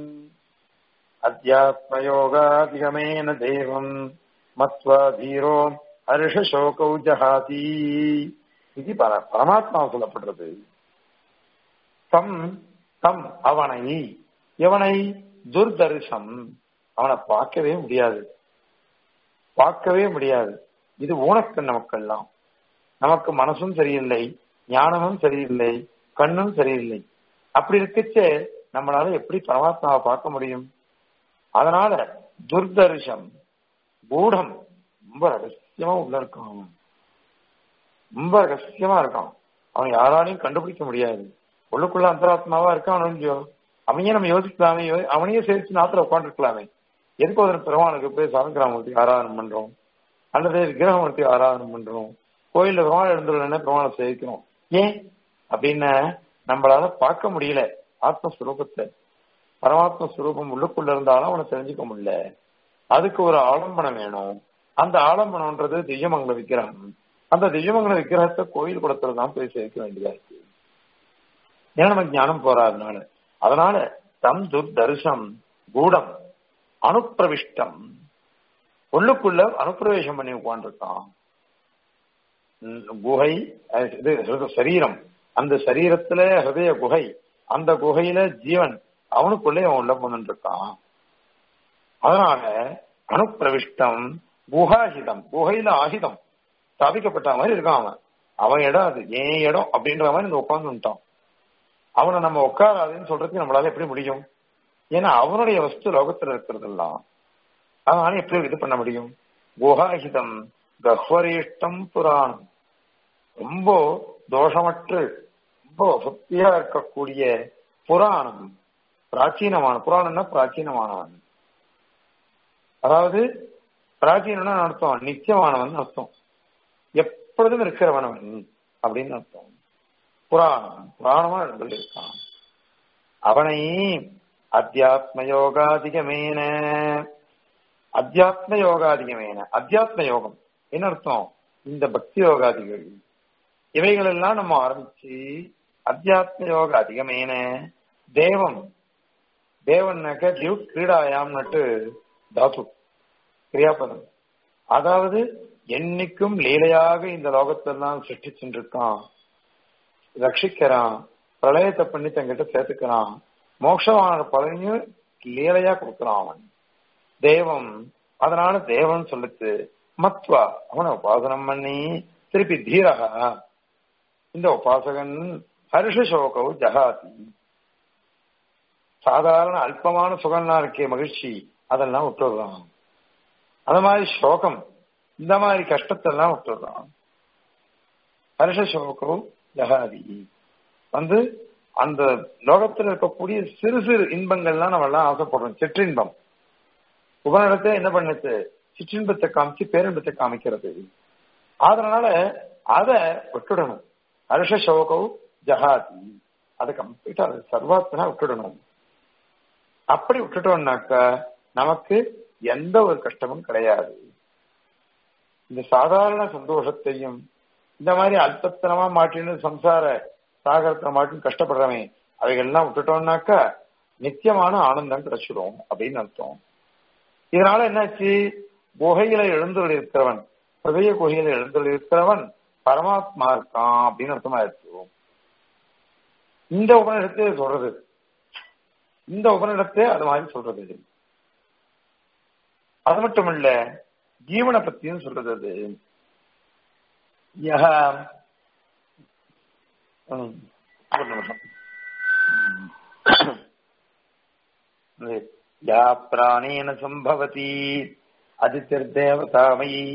அத்தியாத்மயோகாதிகமேன தேவம் மத்வா தீரோ ஹர்ஷசோகௌ ஜஹாதி இது பர பரமாத்மா சொல்லப்படுறது தம் தம் அவனை எவனை துர்தர்ஷம் அவனை பார்க்கவே முடியாது பார்க்கவே முடியாது இது ஊனக்கண் நமக்கெல்லாம் நமக்கு மனசும் சரியில்லை ஞானமும் சரியில்லை கண்ணும் சரியில்லை அப்படி இருக்கச்சே நம்மளால எப்படி பரமாத்மாவை பார்க்க முடியும் அதனால துர்தர்ஷம் கூடம் ரொம்ப ரகசியமா உள்ள இருக்கான் அவன். ரொம்ப ரகசியமா இருக்கான் அவன் யாராலையும் கண்டுபிடிக்க முடியாது உள்ளுக்குள்ள அந்தராத்மாவா இருக்கான் இல்லையோ அவனையே நம்ம யோசிக்கலாமே யோ- அவனையே சேர்த்து நாத்துல உட்காந்துருக்கலாமே எதுக்கு ஒரு பெருமானுக்கு போய் சாமகிராமூர்த்தி ஆராதனை பண்றோம் அல்லது விக்கிரகமூர்த்தி ஆராதனை பண்றோம் கோயில்ல பெருமாள் எழுந்துள்ள பெருமாளை சேவிக்கிறோம் ஏன் அப்படின்னு நம்மளால பார்க்க முடியல ஆத்மஸ்வரூபத்தை பரமாத்ம ஸ்வரூபம் உள்ளுக்குள்ள இருந்தாலும் அவனை தெரிஞ்சுக்க முடியல அதுக்கு ஒரு ஆலம்பனம் வேணும் அந்த ஆலம்பனம்ன்றது திவ்யமங்கல விக்கிரகம் அந்த திவ்யமங்கல விக்கிரகத்தை கோயில் குளத்துல தான் போய் சேர்க்க வேண்டியதா இருக்கு ஏன்னா நமக்கு ஞானம் போறாதனால அதனால தம் துர்தர்ஷம் கூடம் அனுப்பிரவிஷ்டம் உள்ளுக்குள்ள அனுப்பிரவேசம் பண்ணி உட்காந்துருக்கான் குகை அஹ் இது ஹிருத சரீரம் அந்த சரீரத்துல ஹிருதய குகை அந்த குகையில ஜீவன் அவனுக்குள்ளே அவன் உள்ள போன்னு இருக்கான் அதனால அனுப்பிரவிஷ்டம் குஹாஹிதம் குகையில ஆகிதம் ஸ்தாபிக்கப்பட்ட மாதிரி இருக்கான் அவன் அவன் இடம் அது ஏன் இடம் அப்படின்ற மாதிரி இந்த உட்கார்ந்துட்டான் அவனை நம்ம உட்காராதுன்னு சொல்றதுக்கு நம்மளால எப்படி முடியும் ஏன்னா அவனுடைய வஸ்து லோகத்துல இருக்கிறதெல்லாம் அதனால எப்படி இது பண்ண முடியும் குஹாஹிதம் கஹ்வரேஷ்டம் புராணம் ரொம்ப தோஷமற்று ரொம்ப வசதியா இருக்கக்கூடிய புராணம் பிராச்சீனமான புராணம்னா பிராச்சீனமானவன் அதாவது பிராச்சீனம்னா அர்த்தம் நித்தியமானவன் அர்த்தம் எப்பொழுதும் இருக்கிறவனவன் அப்படின்னு அர்த்தம் புராணம் புராணமா இருந்து இருக்கான் அவனை அத்தியாத்ம யோகாதிகமேன அத்தியாத்ம யோகாதிகமேன அத்தியாத்ம யோகம் என்ன அர்த்தம் இந்த பக்தி யோகாதிகள் இவைகள் எல்லாம் நம்ம ஆரம்பிச்சு அத்தியாத்ம யோக அதிகமேன தேவம் தேவன்னாக்க திவ் கிரீடாயாம்னுட்டு தாத்து கிரியாபதம் அதாவது என்னைக்கும் லீலையாக இந்த லோகத்தெல்லாம் சிருஷ்டிச்சுட்டு இருக்கான் ரட்சிக்கிறான் பிரளயத்தை பண்ணி தங்கிட்ட சேர்த்துக்கிறான் மோட்சமான பலனையும் லீலையா கொடுக்கிறான் அவன் தேவம் அதனால தேவன் சொல்லுச்சு மத்வா அவனை உபாசனம் பண்ணி திருப்பி தீரகா இந்த உபாசகன் ஹர்ஷ சோகவு ஜகாதி சாதாரண அல்பமான சுகம்லாம் இருக்கே மகிழ்ச்சி அதெல்லாம் விட்டுடுறான் அந்த மாதிரி சோகம் இந்த மாதிரி கஷ்டத்தெல்லாம் விட்டுடுறான் ஹர்ஷ சோகம் ஜகாதி வந்து அந்த லோகத்தில் இருக்கக்கூடிய சிறு சிறு இன்பங்கள்லாம் நம்ம எல்லாம் ஆசைப்படுறோம் சிற்றின்பம் உபநிடத்தை என்ன பண்ணுச்சு சிற்றின்பத்தை காமிச்சு பேரின்பத்தை காமிக்கிறது அதனால அத விட்டுடணும் ஹர்ஷ சோகம் ஜகாதி அதை கம்ப்ளீட்டா அதை சர்வாத்மனா விட்டுடணும் அப்படி விட்டுட்டோம்னாக்க நமக்கு எந்த ஒரு கஷ்டமும் கிடையாது இந்த சாதாரண சந்தோஷத்தையும் இந்த மாதிரி அல்பத்தனமா மாட்டின்னு சம்சார சாகரத்துல மாட்டின்னு கஷ்டப்படுறவன் அவைகள்லாம் விட்டுட்டோம்னாக்கா நித்தியமான ஆனந்தம் கிடைச்சிடும் அப்படின்னு அர்த்தம் இதனால என்னாச்சு குகையில எழுந்துள்ள இருக்கிறவன் ஹிருதய குகையில எழுந்துள்ள இருக்கிறவன் பரமாத்மா இருக்கான் அப்படின்னு அர்த்தமா எடுத்துவோம் இந்த உபநிடத்தை சொல்றது இந்த உபநிடத்தை அது மாதிரி சொல்றது அது மட்டும் இல்ல ஜீவனை பத்தியும் சொல்றது அது யஹ ம், ஒரு நிமிஷம் ம். யா பிராணேன சம்பவதி அதிர்தேவதாமயி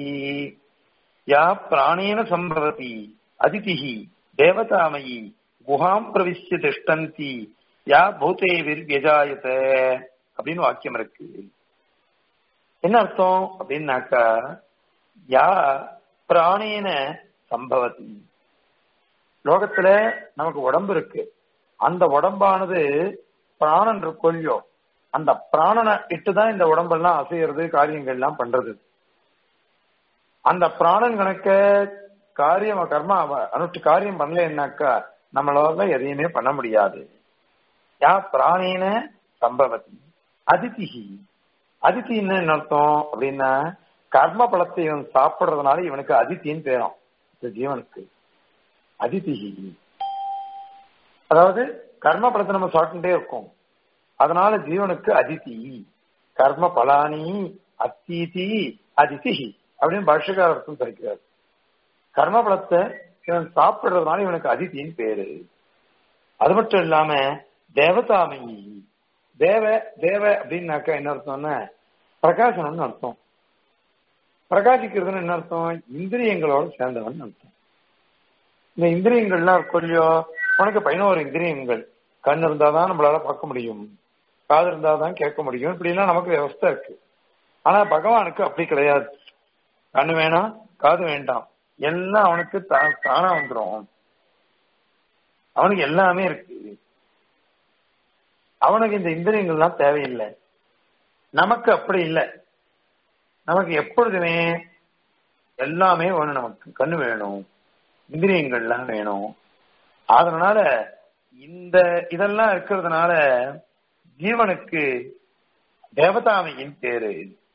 யா பிராணேன சம்பவதி அதிதிஹி தேவதாமயி குஹாம் பிரவிஷ்ய திஷ்டந்தி யா பூதேவிர் வியஜாயத அப்படின்னு வாக்கியம் இருக்கு என்ன அர்த்தம் அப்படின்னாக்கா யா பிராணேன சம்பவதி லோகத்துல நமக்கு உடம்பு இருக்கு அந்த உடம்பானது பிராணன் கொல்லியோ அந்த பிராணனை இட்டுதான் இந்த உடம்பெல்லாம் அசையிறது காரியங்கள் எல்லாம் பண்றது அந்த பிராணன் கணக்க காரியம் கர்மா அனுஷ்டு காரியம் பண்ணலன்னாக்கா நம்மளால எதையுமே பண்ண முடியாது யா பிராணேன சம்பவதி அதிதிஹி அதித்தின்னு என்ன அர்த்தம் அப்படின்னா கர்ம பலத்தை இவன் சாப்பிடுறதுனால இவனுக்கு அதித்தின்னு பேரும் இந்த ஜீவனுக்கு அதிதிஹி அதாவது கர்ம பலத்தை நம்ம சாப்பிட்டுட்டே இருக்கோம் அதனால ஜீவனுக்கு அதிதி கர்ம பலானி அத்தீதி அதிதிஹி அப்படின்னு பாஷ்யக்கார அர்த்தம் சரிக்கிறார் கர்ம பலத்தை இவன் சாப்பிடுறதுனால இவனுக்கு அதித்தின்னு பேரு அது மட்டும் இல்லாம தேவதாமயி தேவ தேவ அப்படின்னாக்கா என்ன அர்த்தம்னா பிரகாசனம்னு அர்த்தம் பிரகாசிக்கிறதுன்னு என்ன அர்த்தம் இந்திரியங்களோட சேர்ந்தவன் அர்த்தம் இந்த இந்திரியங்கள்லாம் இருக்கும் இல்லையோ உனக்கு பதினோரு இந்திரியங்கள் கண் இருந்தாதான் நம்மளால பார்க்க முடியும் காது இருந்தாதான் கேட்க முடியும் இப்படிலாம் நமக்கு வியவஸ்தை இருக்கு ஆனா பகவானுக்கு அப்படி கிடையாது கண்ணு வேணாம் காது வேண்டாம் எல்லாம் அவனுக்கு தா- தானா வந்துடும் அவனுக்கு எல்லாமே இருக்கு அவனுக்கு இந்த இந்திரியங்கள்லாம் தேவையில்லை நமக்கு அப்படி இல்லை நமக்கு எப்பொழுதுமே எல்லாமே வேணும் நமக்கு கண்ணு வேணும் இந்திரியங்கள்லாம் வேணும் அதனால இந்த இதெல்லாம் இருக்கிறதுனால ஜீவனுக்கு தேவதாமையின் பேரு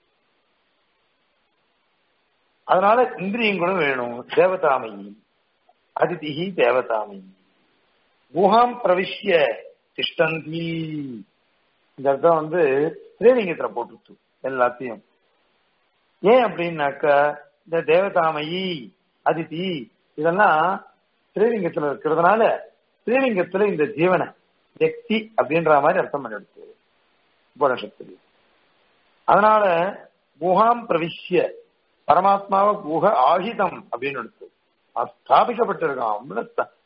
அதனால இந்திரியங்களும் வேணும் தேவதாமை அதிதிஹி தேவதாமை குஹாம் பிரவிஷ்ய திஷ்டந்தி இந்த அர்த்தம் வந்து ஸ்ரீலிங்கத்துல போட்டுச்சு எல்லாத்தையும் ஏன் அப்படின்னாக்கா இந்த தேவதாமயி அதிதி இதெல்லாம் ஸ்ரீலிங்கத்துல இருக்கிறதுனால ஸ்ரீலிங்கத்துல இந்த ஜீவனை வெக்தி அப்படின்ற மாதிரி அர்த்தம் பண்ணி எடுத்து உபனிஷத்துல அதனால குஹாம் பிரவிஷ்ய பரமாத்மாவை குஹ ஆகிதம் அப்படின்னு எடுத்து அது ஸ்தாபிக்கப்பட்டிருக்கான் உள்ள ஸ்த-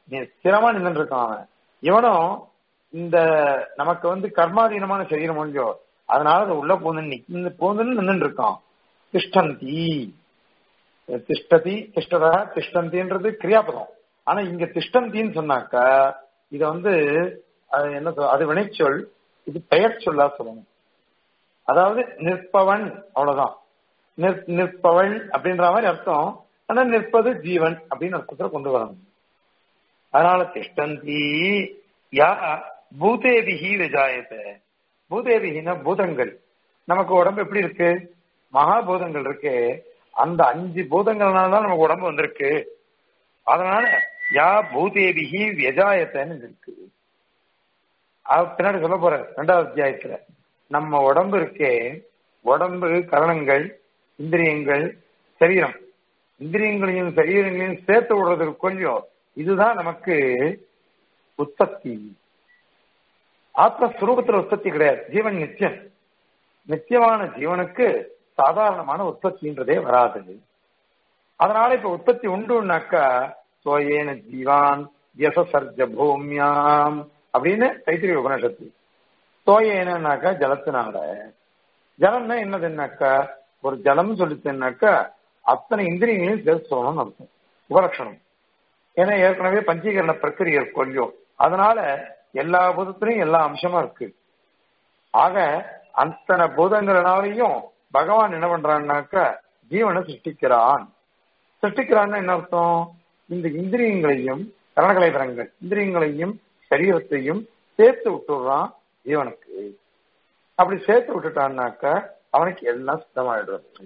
ஸ்திரமா நின்று இருக்கான் அவன் இவனும் இந்த நமக்கு வந்து கர்மாதீனமான சரீரம் இல்லையோ அதனால அது உள்ள போந்து போந்துன்னு நின்று இருக்கான் திஷ்டந்தி திஷ்டதி திஷ்டதா திஷ்டந்தின்றது கிரியாபதம் ஆனா இங்க திஷ்டந்தின்னு சொன்னாக்கா இத வந்து அது என்ன சொல் அது வினைச்சொல் இது பெயர் சொல்லா சொல்லணும் அதாவது நிற்பவன் அவ்வளவுதான் நிற்பவள் அப்படின்ற மாதிரி அர்த்தம் ஆனா நிற்பது ஜீவன் அப்படின்னு அர்த்தத்துல கொண்டு வரணும் அதனால திஷ்டந்தி யா பூதேபிகி விஜாயத்தை பூதேபிகின பூதங்கள் நமக்கு உடம்பு எப்படி இருக்கு மகாபூதங்கள் இருக்கு அந்த அஞ்சு பூதங்கள்னால தான் நமக்கு உடம்பு வந்திருக்கு அதனால யா பூதேபிகி வியஜாயத்தைன்னு இருக்கு பின்னாடி சொல்ல போற ரெண்டாவது அத்தியாயத்துல நம்ம உடம்பு இருக்கே உடம்பு கரணங்கள் இந்திரியங்கள் சரீரம் இந்திரியங்களையும் சரீரங்களையும் சேர்த்து விடுறதுக்கு கொஞ்சம் இதுதான் நமக்கு உற்பத்தி ஆத்மஸ்வரூபத்துல உற்பத்தி கிடையாது ஜீவன் நித்தியம் நித்தியமான ஜீவனுக்கு சாதாரணமான உற்பத்தின்றதே வராது அதனால இப்ப உற்பத்தி உண்டுனாக்கா சோயேன ஜீவான் யசசர்ஜ பூமியாம் அப்படின்னு தைத்திரிய உபனிஷத்து சோயேனாக்கா ஜலத்தினால ஜலம்னா என்னதுன்னாக்கா ஒரு ஜலம் சொல்லிச்சுன்னாக்கா அத்தனை இந்திரியங்களையும் சேர்த்து சொல்லணும்னு அர்த்தம் உபலட்சணம் ஏன்னா ஏற்கனவே பஞ்சீகரண பிரக்கிரியை கொல்லும் அதனால எல்லா பூதத்திலையும் எல்லா அம்சமும் இருக்கு ஆக அத்தனை பூதங்களாலையும் பகவான் என்ன பண்றான்னாக்கா ஜீவனை சிருஷ்டிக்கிறான் சிருஷ்டிக்கிறான்னு என்ன அர்த்தம் இந்த இந்திரியங்களையும் கரணகலைபரங்கள் இந்திரியங்களையும் சரீரத்தையும் சேர்த்து விட்டுடுறான் ஜீவனுக்கு அப்படி சேர்த்து விட்டுட்டான்னாக்கா அவனுக்கு எல்லாம் சுத்தமாயிடுறது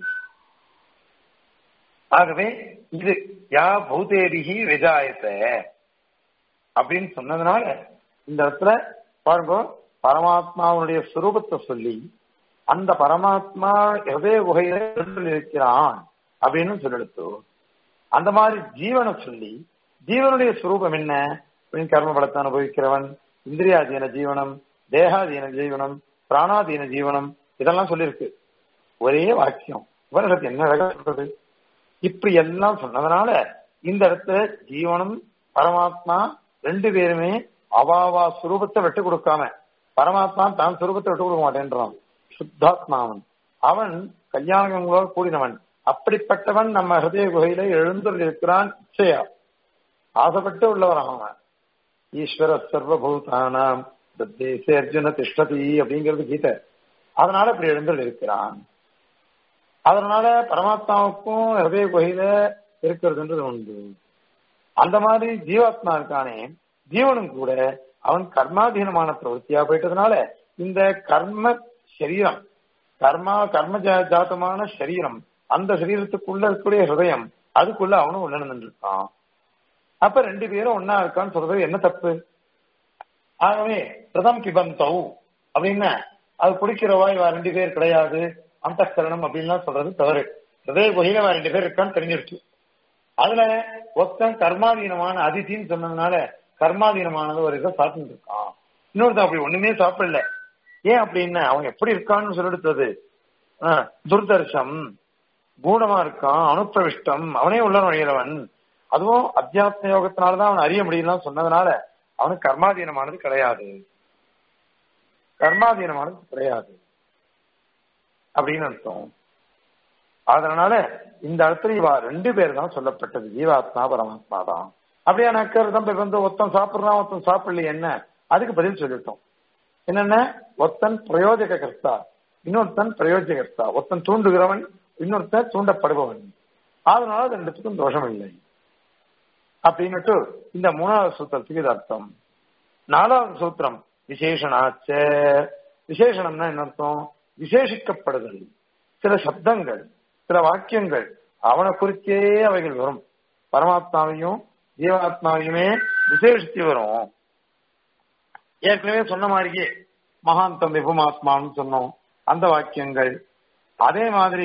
ஆகவே இது யா பூதேரிகி விஜாயத்தை அப்படின்னு சொன்னதுனால இந்த இடத்துல பாருங்க பரமாத்மாவுடைய சுரூபத்தை சொல்லி அந்த பரமாத்மா ஹிருதய குகையில இருக்கிறான் அப்படின்னு சொல்லெடுத்து அந்த மாதிரி ஜீவனை சொல்லி ஜீவனுடைய சுரூபம் என்ன அப்படின்னு கர்ம பலத்தை அனுபவிக்கிறவன் இந்திரியாதீன ஜீவனம் தேகாதீன ஜீவனம் பிராணாதீன ஜீவனம் இதெல்லாம் சொல்லியிருக்கு ஒரே வாக்கியம் உபனிஷத்து என்ன அழகா சொல்றது இப்படி எல்லாம் சொன்னதுனால இந்த இடத்துல ஜீவனும் பரமாத்மா ரெண்டு பேருமே அவாவா சுரூபத்தை விட்டு கொடுக்காம பரமாத்மா தான் சுரூபத்தை விட்டு கொடுக்க மாட்டேன்றான் சுத்தாத்மாவன் அவன் கல்யாணங்களோடு கூடினவன் அப்படிப்பட்டவன் நம்ம ஹிருதய குகையில எழுந்துள்ள இருக்கிறான் இச்சையா ஆசைப்பட்டு உள்ளவரான் அவன் ஈஸ்வர சர்வபூதானாம் தேசே அர்ஜுன திஷ்டதி அப்படிங்கிறது கீதை அதனால இப்படி எழுந்துள்ள இருக்கிறான் அதனால பரமாத்மாவுக்கும் ஹிருதய குகையில இருக்கிறதுன்றது உண்டு அந்த மாதிரி ஜீவாத்மா இருக்கானே ஜீவனும் கூட அவன் கர்மாதீனமான பிரவൃத்தியா போயிட்டதுனால இந்த கர்ம சரீரம் கர்மா கர்ம ஜாத்தமான சரீரம் அந்த சரீரத்துக்குள்ள இருக்கக்கூடிய ஹிருதயம் அதுக்குள்ள அவனும் உள்ள நின்றுருக்கான் அப்ப ரெண்டு பேரும் ஒன்னா இருக்கான்னு சொல்றது என்ன தப்பு ஆகவே பிரதம் கிபந்தௌ அப்படின்னா அது குடிக்கிறவா இவ ரெண்டு பேர் கிடையாது அந்த கரணம் அப்படின்லாம் சொல்றது தவறு ஹிருதய குகையில ரெண்டு பேர் இருக்கான்னு தெரிஞ்சிருச்சு அதுல ஒருத்தன் கர்மாதீனமான அதிதின்னு சொன்னதுனால கர்மாதீனமானது ஒரு இதை சாப்பிட்டு இருக்கான் இன்னொருத்தன் அப்படி ஒண்ணுமே சாப்பிடல ஏன் அப்படின்னா அவன் எப்படி இருக்கான்னு சொல்லிடுத்தது துர்தர்ஷம் கூடமா இருக்கான் அனுப்பிரவிஷ்டம் அவனே உள்ள நுழைகிறவன் அதுவும் அத்தியாத்ம யோகத்தினாலதான் அவன் அறிய முடியலாம் சொன்னதுனால அவனுக்கு கர்மாதீனமானது கிடையாது கர்மாதீனமானது கிடையாது அப்படின்னு அர்த்தம் அதனால இந்த இடத்துல இவா ரெண்டு பேர் தான் சொல்லப்பட்டது ஜீவாத்மா பரமாத்மா தான் அப்படியா நக்கர் வந்து ஒருத்தன் சாப்பிடுறான் ஒருத்தன் சாப்பிடல என்ன அதுக்கு பதில் சொல்லிட்டோம் என்னென்ன ஒருத்தன் பிரயோஜக கர்த்தா இன்னொருத்தன் பிரயோஜக கர்த்தா ஒருத்தன் தூண்டுகிறவன் இன்னொருத்தன் தூண்டப்படுபவன் அதனால ரெண்டுத்துக்கும் தோஷம் இல்லை அப்படின்னுட்டு இந்த மூணாவது சூத்திரத்துக்கு இது அர்த்தம் நாலாவது சூத்திரம் விசேஷனாச்ச விசேஷனம்னா என்ன அர்த்தம் விசேஷிக்கப்படுதல் சில சப்தங்கள் சில வாக்கியங்கள் அவனை குறித்தே அவைகள் வரும் பரமாத்மாவையும் ஜீவாத்மாவையுமே விசேஷித்து வரும் ஏற்கனவே சொன்ன மாதிரியே மகாந்தம் விபுமாத்மான்னு சொன்னோம் அந்த வாக்கியங்கள் அதே மாதிரி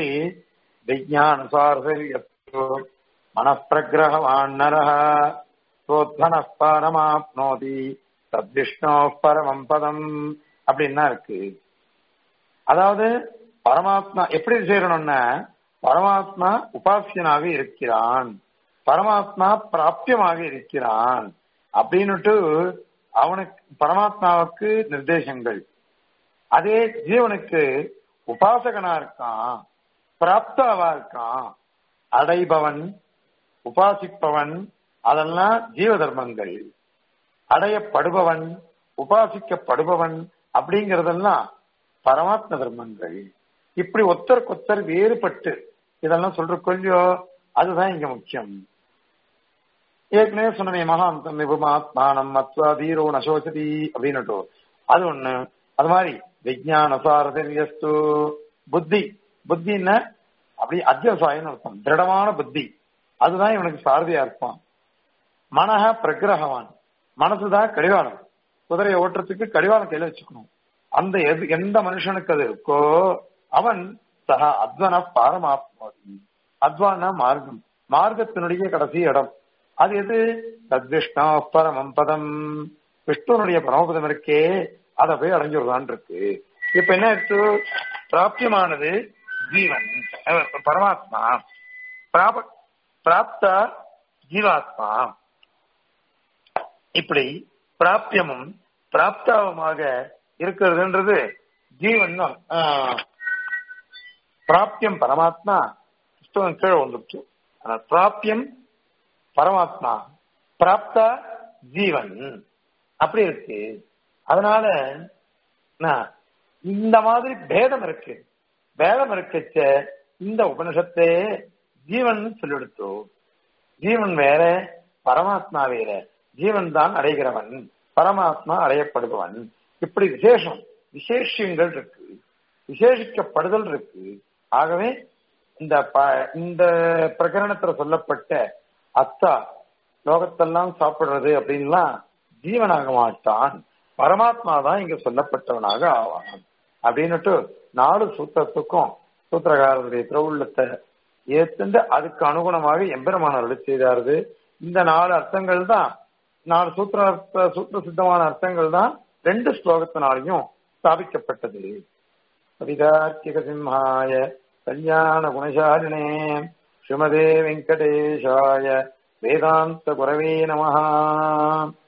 விஜயானுசார மனப்பிரகிரகவான் நரஹ சோத்தன பரமாப்னோதி தத்விஷ்ணோ பரமம் பதம் அப்படின்னா இருக்கு அதாவது பரமாத்மா எப்படி செய்யணும்னா பரமாத்மா உபாசியனாக இருக்கிறான் பரமாத்மா பிராப்தியமாக இருக்கிறான் அப்படின்னுட்டு அவனுக்கு பரமாத்மாவுக்கு நிர்தேசங்கள் அதே ஜீவனுக்கு உபாசகனா இருக்கான் பிராப்தாவா இருக்கான் அடைபவன் உபாசிப்பவன் அதெல்லாம் ஜீவ தர்மங்கள் அடையப்படுபவன் உபாசிக்கப்படுபவன் அப்படிங்கறதெல்லாம் பரமாத்ம தர்மங்கள் இப்படி ஒத்தருக்கொத்தர் வேறுபட்டு இதெல்லாம் சொல்ற கொள்ளியோ அதுதான் இங்க முக்கியம் ஏற்கனவே சொன்னமே மகாந்தம் விபுமாத்மானம் மத்வா தீரோ நசோசதி அப்படின்னுட்டு அது ஒண்ணு அது மாதிரி விஜயான சாரதன்யஸ்து புத்தி புத்தின்னா அப்படி அத்தியவசாயம் அர்த்தம் திருடமான புத்தி அதுதான் இவனுக்கு சாரதியா இருப்பான் மனக பிரகிரகவான் மனசுதான் கடிவாளம் குதிரையை ஓட்டுறதுக்கு கடிவாளம் கையில வச்சுக்கணும் அந்த எது எந்த மனுஷனுக்கு அது இருக்கோ அவன் சக அத்வன பாரமாத்மாதி அத்வான மார்க்கம் மார்க்கத்தினுடைய கடைசி இடம் அது எது தத்விஷ்ணா பரமம் பதம் விஷ்ணுனுடைய பரமபதம் இருக்கே அதை போய் அடைஞ்சிடுறான் இருக்கு இப்ப என்ன இருக்கு பிராப்தியமானது ஜீவன் அஹ் பரமாத்மா பிராப பிராப்த ஜீவாத்மா இப்படி பிராப்தியமும் பிராப்தாவுமாக இருக்கிறதுன்றது ஜீவன் தான். ஆஹ், பிராப்தியம் பரமாத்மா புஸ்தகம் கீழே வந்துருச்சு ஆனா, பிராப்தியம் பரமாத்மா பிராப்தா ஜீவன் அப்படி இருக்கு அதனால நான் இந்த மாதிரி பேதம் இருக்கு பேதம் இருக்கச்ச இந்த உபனிஷத்தே ஜீவன் சொல்லிடுத்து ஜீவன் வேற பரமாத்மா வேற ஜீவன் தான் அடைகிறவன் பரமாத்மா அடையப்படுபவன் இப்படி விசேஷம் விசேஷங்கள் இருக்கு விசேஷிக்கப்படுதல் இருக்கு ஆகவே இந்த ப- இந்த பிரகரணத்துல சொல்லப்பட்ட அத்தா லோகத்தெல்லாம் சாப்பிடுறது அப்படின்லாம் ஜீவனாக மாட்டான் பரமாத்மா தான் இங்க சொல்லப்பட்டவனாக ஆவான் அப்படின்னுட்டு நாலு சூத்திரத்துக்கும் சூத்திரகாரருடைய திருவுள்ளத்தை ஏத்துண்டு அதுக்கு அனுகுணமாக எம்பெருமான் அருளி செய்தாரு இந்த நாலு அர்த்தங்கள் தான் நாலு சூத்திர அர்த்த சூத்திர சித்தமான அர்த்தங்கள் தான் ரெண்டு ஸ்லோகத்தினாலையும் ஸ்தாபிக்கப்பட்டது கவிதார்க்கிக சிம்ஹாய கல்யாண குணசாலினே ஸ்ரீமதே வெங்கடேஷாய வேதாந்த குரவே நமஹா